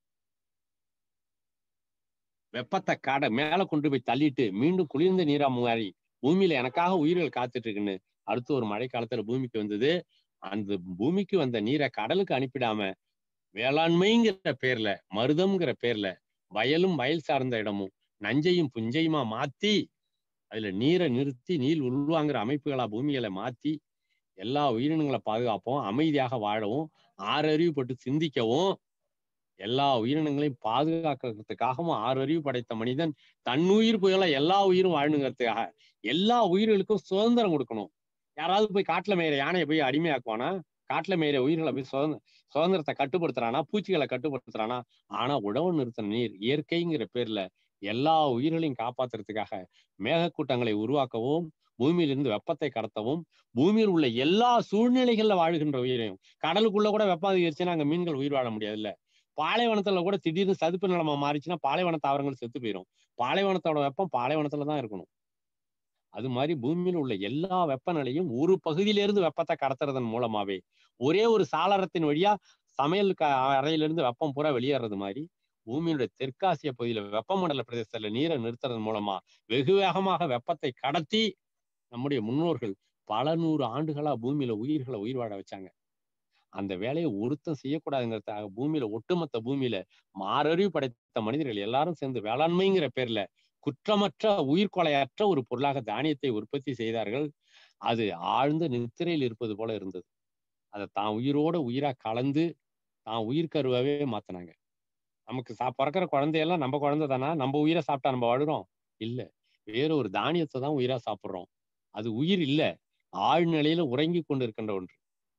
வெப்பத்தை காட மேல கொண்டு போய் தள்ளிட்டு மீண்டும் குளிர்ந்த நீரா மாறி பூமியில எனக்காக உயிர்கள் காத்துட்டு இருக்குன்னு அடுத்து ஒரு மழை காலத்துல பூமிக்கு வந்தது அந்த பூமிக்கு வந்த நீரை கடலுக்கு அனுப்பிடாம வேளாண்மைங்கிற பேர்ல மருதம்ங்கிற பேர்ல வயலும் வயல் சார்ந்த இடமும் நஞ்சையும் புஞ்சையுமா மாத்தி அதுல நீரை நிறுத்தி நீர் உள்வாங்கிற அமைப்புகளா பூமிகளை மாத்தி எல்லா உயிரினங்களை பாதுகாப்போம் அமைதியாக வாழவும் ஆறறிவுப்பட்டு சிந்திக்கவும் எல்லா உயிரினங்களையும் பாதுகாக்கிறதுக்காகவும் ஆறு அறிவு படைத்த மனிதன் தன்னுயிர் புயல எல்லா உயிரும் வாழணுங்கிறதுக்காக எல்லா உயிர்களுக்கும் சுதந்திரம் கொடுக்கணும் யாராவது போய் காட்டுல மேயிற யானையை போய் அடிமையாக்குவானா காட்டுல மேயிற உயிர்களை போய் சுதந்திர சுதந்திரத்தை கட்டுப்படுத்துறானா பூச்சிகளை கட்டுப்படுத்துறானா ஆனா உழவு நிறுத்தின நீர் இயற்கைங்கிற பேர்ல எல்லா உயிர்களையும் காப்பாத்துறதுக்காக மேகக்கூட்டங்களை உருவாக்கவும் பூமியிலிருந்து வெப்பத்தை கடத்தவும் பூமியில் உள்ள எல்லா சூழ்நிலைகள்ல வாழ்கின்ற உயிரையும் கடலுக்குள்ள கூட வெப்பம் அதிகரிச்சுன்னா அங்க மீன்கள் உயிர் வாழ முடியாது இல்ல பாலைவனத்துல கூட திடீர்னு சதுப்பு நிலமா மாறிச்சுன்னா பாலைவன தாவரங்கள் செத்து போயிடும் பாலைவனத்தோட வெப்பம் பாலைவனத்துல தான் இருக்கணும் அது மாதிரி பூமியில் உள்ள எல்லா வெப்பநிலையும் ஒரு பகுதியிலிருந்து வெப்பத்தை கடத்துறதன் மூலமாவே ஒரே ஒரு சாளரத்தின் வழியா சமையல் அறையிலிருந்து வெப்பம் பூரா வெளியேறது மாதிரி பூமியுடைய தெற்காசிய பகுதியில வெப்பமண்டல பிரதேசத்துல நீரை நிறுத்துறதன் மூலமா வெகு வேகமாக வெப்பத்தை கடத்தி நம்முடைய முன்னோர்கள் பல நூறு ஆண்டுகளா பூமியில உயிர்களை உயிர் வாழ வச்சாங்க அந்த வேலையை ஒருத்தம் செய்யக்கூடாதுங்கிறதுக்காக பூமியில ஒட்டுமொத்த பூமியில மாறறிவு படைத்த மனிதர்கள் எல்லாரும் சேர்ந்து வேளாண்மைங்கிற பேர்ல குற்றமற்ற உயிர்கொலையற்ற ஒரு பொருளாக தானியத்தை உற்பத்தி செய்தார்கள் அது ஆழ்ந்த நித்திரையில் இருப்பது போல இருந்தது அதை தான் உயிரோட உயிரா கலந்து தான் உயிர் கருவாவே மாத்தினாங்க நமக்கு சா பிறக்கிற குழந்தையெல்லாம் நம்ம குழந்தை தானா நம்ம உயிரை சாப்பிட்டா நம்ம வாழுறோம் இல்ல வேற ஒரு தானியத்தை தான் உயிரா சாப்பிடுறோம் அது உயிர் இல்ல ஆழ்நிலையில உறங்கி கொண்டு இருக்கின்ற ஒன்று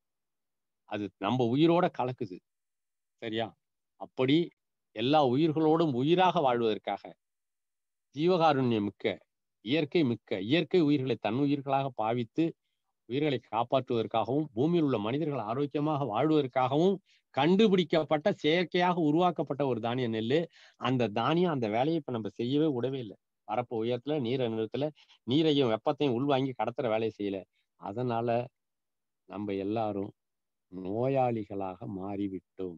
அது நம்ம உயிரோட கலக்குது சரியா அப்படி எல்லா உயிர்களோடும் உயிராக வாழ்வதற்காக ஜீவகாருண்யம் மிக்க இயற்கை மிக்க இயற்கை உயிர்களை தன் உயிர்களாக பாவித்து உயிர்களை காப்பாற்றுவதற்காகவும் பூமியில் உள்ள மனிதர்கள் ஆரோக்கியமாக வாழ்வதற்காகவும் கண்டுபிடிக்கப்பட்ட செயற்கையாக உருவாக்கப்பட்ட ஒரு தானிய நெல் அந்த தானியம் அந்த வேலையை இப்ப நம்ம செய்யவே விடவே இல்லை வரப்பு உயரத்துல நீரை நிறுத்தல நீரையும் வெப்பத்தையும் உள்வாங்கி கடத்துற வேலையை செய்யல அதனால நம்ம எல்லாரும் நோயாளிகளாக மாறிவிட்டோம்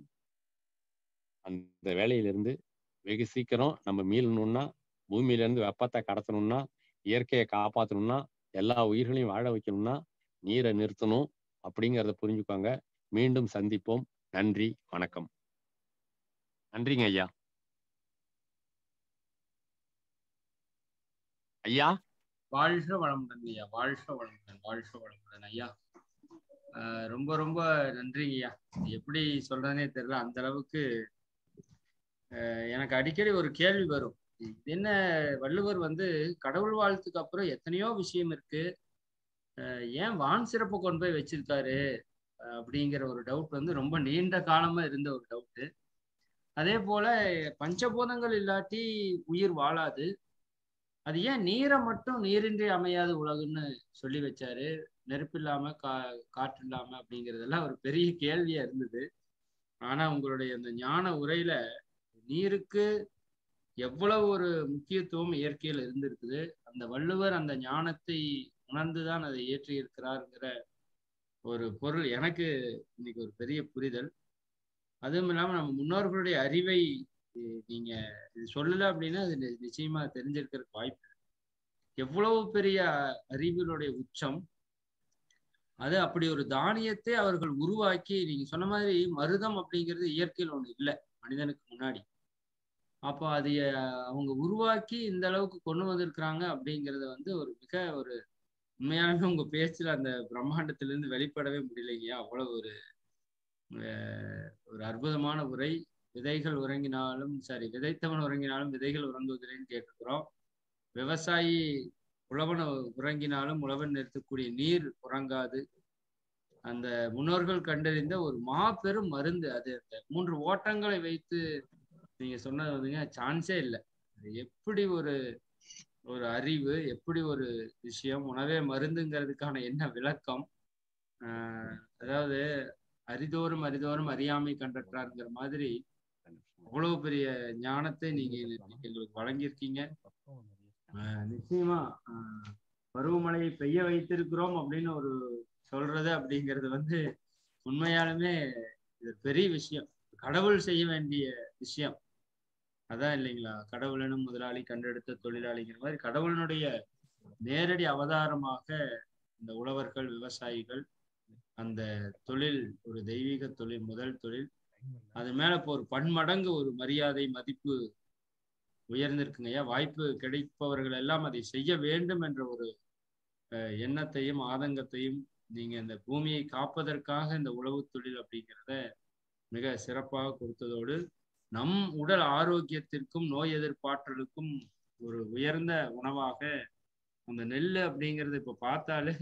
அந்த வேலையிலிருந்து வெகு சீக்கிரம் நம்ம மீளணும்னா பூமியிலிருந்து வெப்பத்தை கடத்தணும்னா இயற்கையை காப்பாற்றணும்னா எல்லா உயிர்களையும் வாழ வைக்கணும்னா நீரை நிறுத்தணும் அப்படிங்கிறத புரிஞ்சுக்கோங்க மீண்டும் சந்திப்போம் நன்றி வணக்கம் நன்றிங்க ஐயா ஐயா வாழ்க வளமுடன் ஐயா வாழ்க வளமுடன் வாழ்க வளமுடன் ஐயா ரொம்ப ரொம்ப நன்றிங்க ஐயா எப்படி சொல்றதுனே தெரியல அந்த அளவுக்கு எனக்கு அடிக்கடி ஒரு கேள்வி வரும் என்ன வள்ளுவர் வந்து கடவுள் வாழ்த்துக்கு அப்புறம் எத்தனையோ விஷயம் இருக்கு ஏன் வான் சிறப்பு கொண்டு போய் வச்சிருக்காரு அப்படிங்கிற ஒரு டவுட் வந்து ரொம்ப நீண்ட காலமா இருந்த ஒரு டவுட்டு அதே போல பஞ்சபூதங்கள் இல்லாட்டி உயிர் வாழாது அது ஏன் நீரை மட்டும் நீரின்றி அமையாத உலகுன்னு சொல்லி வச்சாரு நெருப்பு இல்லாம கா காற்று இல்லாம அப்படிங்கிறதெல்லாம் ஒரு பெரிய கேள்வியா இருந்தது ஆனா உங்களுடைய அந்த ஞான உரையில நீருக்கு எவ்வளவு ஒரு முக்கியத்துவம் இயற்கையில் இருந்திருக்குது அந்த வள்ளுவர் அந்த ஞானத்தை உணர்ந்துதான் அதை ஏற்றி இருக்கிறாருங்கிற ஒரு பொருள் எனக்கு இன்னைக்கு ஒரு பெரிய புரிதல் அதுவும் இல்லாம நம்ம முன்னோர்களுடைய அறிவை இ- நீங்க இது சொல்லல அப்படின்னா அது நி- நிச்சயமா தெரிஞ்சிருக்கிறதுக்கு வாய்ப்பு இருக்கு. எவ்வளவு பெரிய அறிவினுடைய உச்சம் அது அப்படி ஒரு தானியத்தை அவர்கள் உருவாக்கி நீங்க சொன்ன மாதிரி மருதம் அப்படிங்கிறது இயற்கையில் ஒண்ணு இல்லை மனிதனுக்கு முன்னாடி அப்போ அது அஹ், அவங்க உருவாக்கி இந்த அளவுக்கு கொண்டு வந்திருக்கிறாங்க அப்படிங்கறது வந்து ஒரு மிக ஒரு உண்மையாலுமே உங்க பேச்சுல அந்த பிரம்மாண்டத்திலிருந்து வெளிப்படவே முடியலைங்கய்யா அவ்வளவு ஒரு அஹ், ஒரு அற்புதமான உரை விதைகள் உறங்கினாலும் சரி விதைத்தவன் உறங்கினாலும் விதைகள் உறங்குவதில்லைன்னு கேட்டிருக்கிறோம் விவசாயி உழவன் உறங்கினாலும் உழவன் நிறுத்தக்கூடிய நீர் உறங்காது அந்த முன்னோர்கள் கண்டறிந்த ஒரு மாபெரும் மருந்து அது அந்த மூன்று ஓட்டங்களை வைத்து நீங்க சொன்னது வந்துங்க சான்ஸே இல்லை அது எப்படி ஒரு ஒரு அறிவு எப்படி ஒரு விஷயம் உணவே மருந்துங்கிறதுக்கான என்ன விளக்கம் ஆஹ் அதாவது அரிதோறும் அரிதோறும் அறியாமை கண்டற்றாருங்கிற மாதிரி அவ்வளவு பெரிய ஞானத்தை நீங்க இன்னைக்கு எங்களுக்கு வழங்கியிருக்கீங்க ஆஹ் நிச்சயமா ஆஹ் பருவமழையை பெய்ய வைத்திருக்கிறோம் அப்படின்னு ஒரு சொல்றது அப்படிங்கிறது வந்து உண்மையாலுமே இது பெரிய விஷயம் கடவுள் செய்ய வேண்டிய விஷயம் அதான் இல்லைங்களா கடவுளனும் முதலாளி கண்டெடுத்த தொழிலாளிங்கிற மாதிரி கடவுளினுடைய நேரடி அவதாரமாக இந்த உழவர்கள் விவசாயிகள் அந்த தொழில் ஒரு தெய்வீக தொழில் முதல் தொழில் அது மேல இப்போ ஒரு பன்மடங்கு ஒரு மரியாதை மதிப்பு உயர்ந்திருக்குங்கய்யா வாய்ப்பு கிடைப்பவர்கள் எல்லாம் அதை செய்ய வேண்டும் என்ற ஒரு அஹ், எண்ணத்தையும் ஆதங்கத்தையும் நீங்க இந்த பூமியை காப்பதற்காக இந்த உழவு தொழில் அப்படிங்கிறத மிக சிறப்பாக கொடுத்ததோடு நம் உடல் ஆரோக்கியத்திற்கும் நோய் எதிர்ப்பாற்றலுக்கும் ஒரு உயர்ந்த உணவாக அந்த நெல் அப்படிங்கிறது இப்ப பார்த்தாலே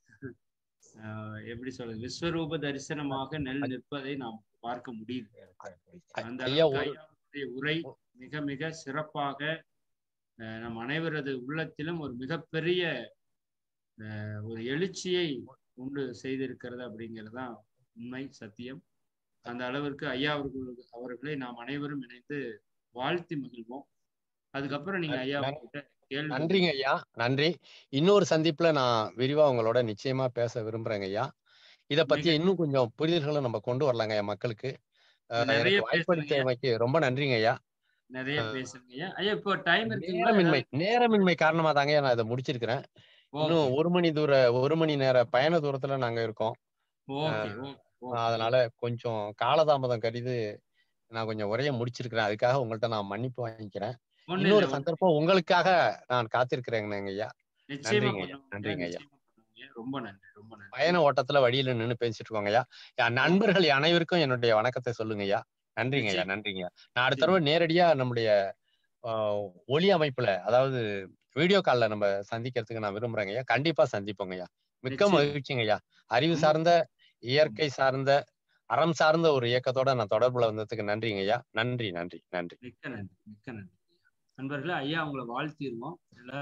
ஆஹ் எப்படி சொல்றது விஸ்வரூப தரிசனமாக நெல் நிற்பதை நாம் பார்க்க முடியுது அந்த ஐயா அளவுக்கு ஒரு ஐயாவுடைய உரை மிக மிக சிறப்பாக அஹ், நம் அனைவரது உள்ளத்திலும் ஒரு மிகப்பெரிய அஹ், ஒரு எழுச்சியை உண்டு செய்திருக்கிறது அப்படிங்கிறது தான் உண்மை சத்தியம் அந்த அளவிற்கு ஐயா அவர்கள் அவர்களை நாம் அனைவரும் இணைந்து வாழ்த்தி மகிழ்வோம் அதுக்கப்புறம் நீங்க ஐயா நன்- கிட்ட கேள்வி நன்றிங்க ஐயா நன்றி இன்னொரு சந்திப்புல நான் விரிவா உங்களோட நிச்சயமா பேச விரும்புறேங்க ஐயா இத பத்தி மிக- இன்னும் கொஞ்சம் புரிதல்களை நம்ம கொண்டு வரலாங்க ஐயா மக்களுக்கு அஹ், நிறைய எனக்கு பேசுறீங்க வாய்ப்பளித்தமைக்கு ரொம்ப நன்றிங்க ஐயா நிறைய பேசுறீங்க ஐயா ஐயா இப்போ டைம் இருக்குங்களா நேரமின்மை நேரமின்மை காரணமா தாங்க நான் இதை முடிச்சிருக்கிறேன் இன்னும் ஒரு மணி தூர ஒரு மணி நேர பயண தூரத்துல நாங்க இருக்கோம் ஓகே ஓகே அதனால கொஞ்சம் காலதாமதம் கருதி நான் கொஞ்சம் உரைய முடிச்சிருக்கிறேன் அதுக்காக உங்கள்ட்ட நான் மன்னிப்பு வாங்கிக்கிறேன் ஒண்ணு இன்னொரு இல்ல சந்தர்ப்பம் உங்களுக்காக நான் காத்திருக்கிறேங்க ஐயா நிச்சயமா நன்றிங்க ஐயா, பண்ணுவோம் நன்றிங்க ஐயா. நிச்சயமா பண்ணுவோம் ரொம்ப நன்றி ரொம்ப நன்றி பயண ஓட்டத்துல வழியில நின்னு பேசிட்டு இருக்கோங்க ஐயா என் நண்பர்கள் அனைவருக்கும் என்னுடைய வணக்கத்தை சொல்லுங்க ஐயா நன்றிங்க ஐயா நிச்சயம். நன்றிங்க ஐயா. நான் அடுத்த தடவை நேரடியா நம்முடைய ஆஹ், ஒலி அமைப்புல அதாவது வீடியோ கால்ல நம்ம சந்திக்கிறதுக்கு நான் விரும்புறேங்க ஐயா கண்டிப்பா சந்திப்போங்க ஐயா மிக்க நிச்சயம். மகிழ்ச்சிங்க ஐயா அறிவு ரொம்ப- சார்ந்த இயற்கை சார்ந்த அறம் சார்ந்த ஒரு இயக்கத்தோட நான் தொடர்புல வந்ததுக்கு நன்றிங்க ஐயா நன்றி நன்றி நன்றி மிக்க நன்றி மிக்க நன்றி நண்பர்களே ஐயா உங்களை வாழ்த்திடுவோம் எல்லா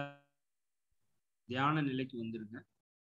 தியான நிலைக்கு வந்துருங்க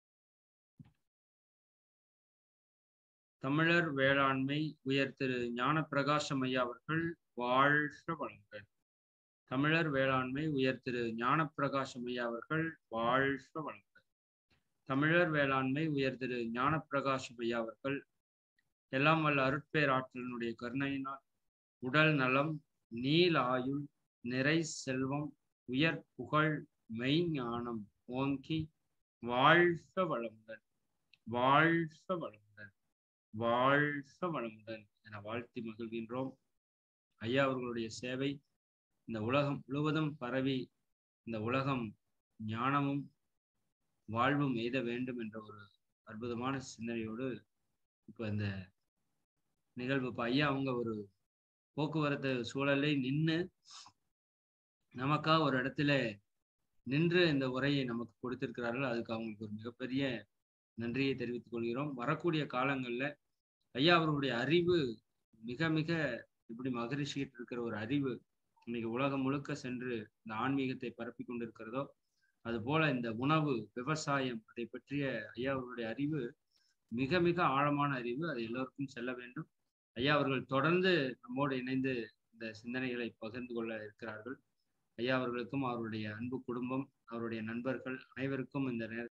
தமிழர் வேளாண்மை உயர் திரு ஞான பிரகாசம் ஐயா அவர்கள் வாழ்க வளங்கள் தமிழர் வேளாண்மை உயர் திரு ஞான பிரகாசம் ஐயா அவர்கள் வாழ்க வளங்கள் தமிழர் வேளாண்மை உயர் திரு ஞான பிரகாசம் ஐயா அவர்கள் எல்லாம் வல்ல அருட்பேராற்றலினுடைய கருணையினால் உடல் நலம் நீல் ஆயுள் நிறை செல்வம் உயர் புகழ் மெய்ஞானம் ஓங்கி வாழ்க வளமுடன் வாழ்க வளமுடன் வாழ்க வளமுடன் என வாழ்த்தி மகிழ்கின்றோம் ஐயா அவர்களுடைய சேவை இந்த உலகம் முழுவதும் பரவி இந்த உலகம் ஞானமும் வாழ்வும் எய்த வேண்டும் என்ற ஒரு அற்புதமான சிந்தனையோடு இப்போ இந்த நிகழ்வு இப்போ ஐயா அவங்க ஒரு போக்குவரத்து சூழலை நின்று நமக்காக ஒரு இடத்துல நின்று இந்த உரையை நமக்கு கொடுத்திருக்கிறார்கள் அதுக்கு அவங்களுக்கு ஒரு மிகப்பெரிய நன்றியை தெரிவித்துக் கொள்கிறோம் வரக்கூடிய காலங்கள்ல ஐயா அவர்களுடைய அறிவு மிக மிக இப்படி மகரிஷிகிட்டு இருக்கிற ஒரு அறிவு இன்னைக்கு உலகம் முழுக்க சென்று இந்த ஆன்மீகத்தை பரப்பி கொண்டிருக்கிறதோ அது போல இந்த உணவு விவசாயம் அதை பற்றிய ஐயா அவர்களுடைய அறிவு மிக மிக ஆழமான அறிவு அது எல்லோருக்கும் செல்ல வேண்டும் ஐயா அவர்கள் தொடர்ந்து நம்மோடு இணைந்து இந்த சிந்தனைகளை பகிர்ந்து கொள்ள இருக்கிறார்கள் ஐயா அவர்களுக்கும் அவருடைய அன்பு குடும்பம் அவருடைய நண்பர்கள் அனைவருக்கும் இந்த நேர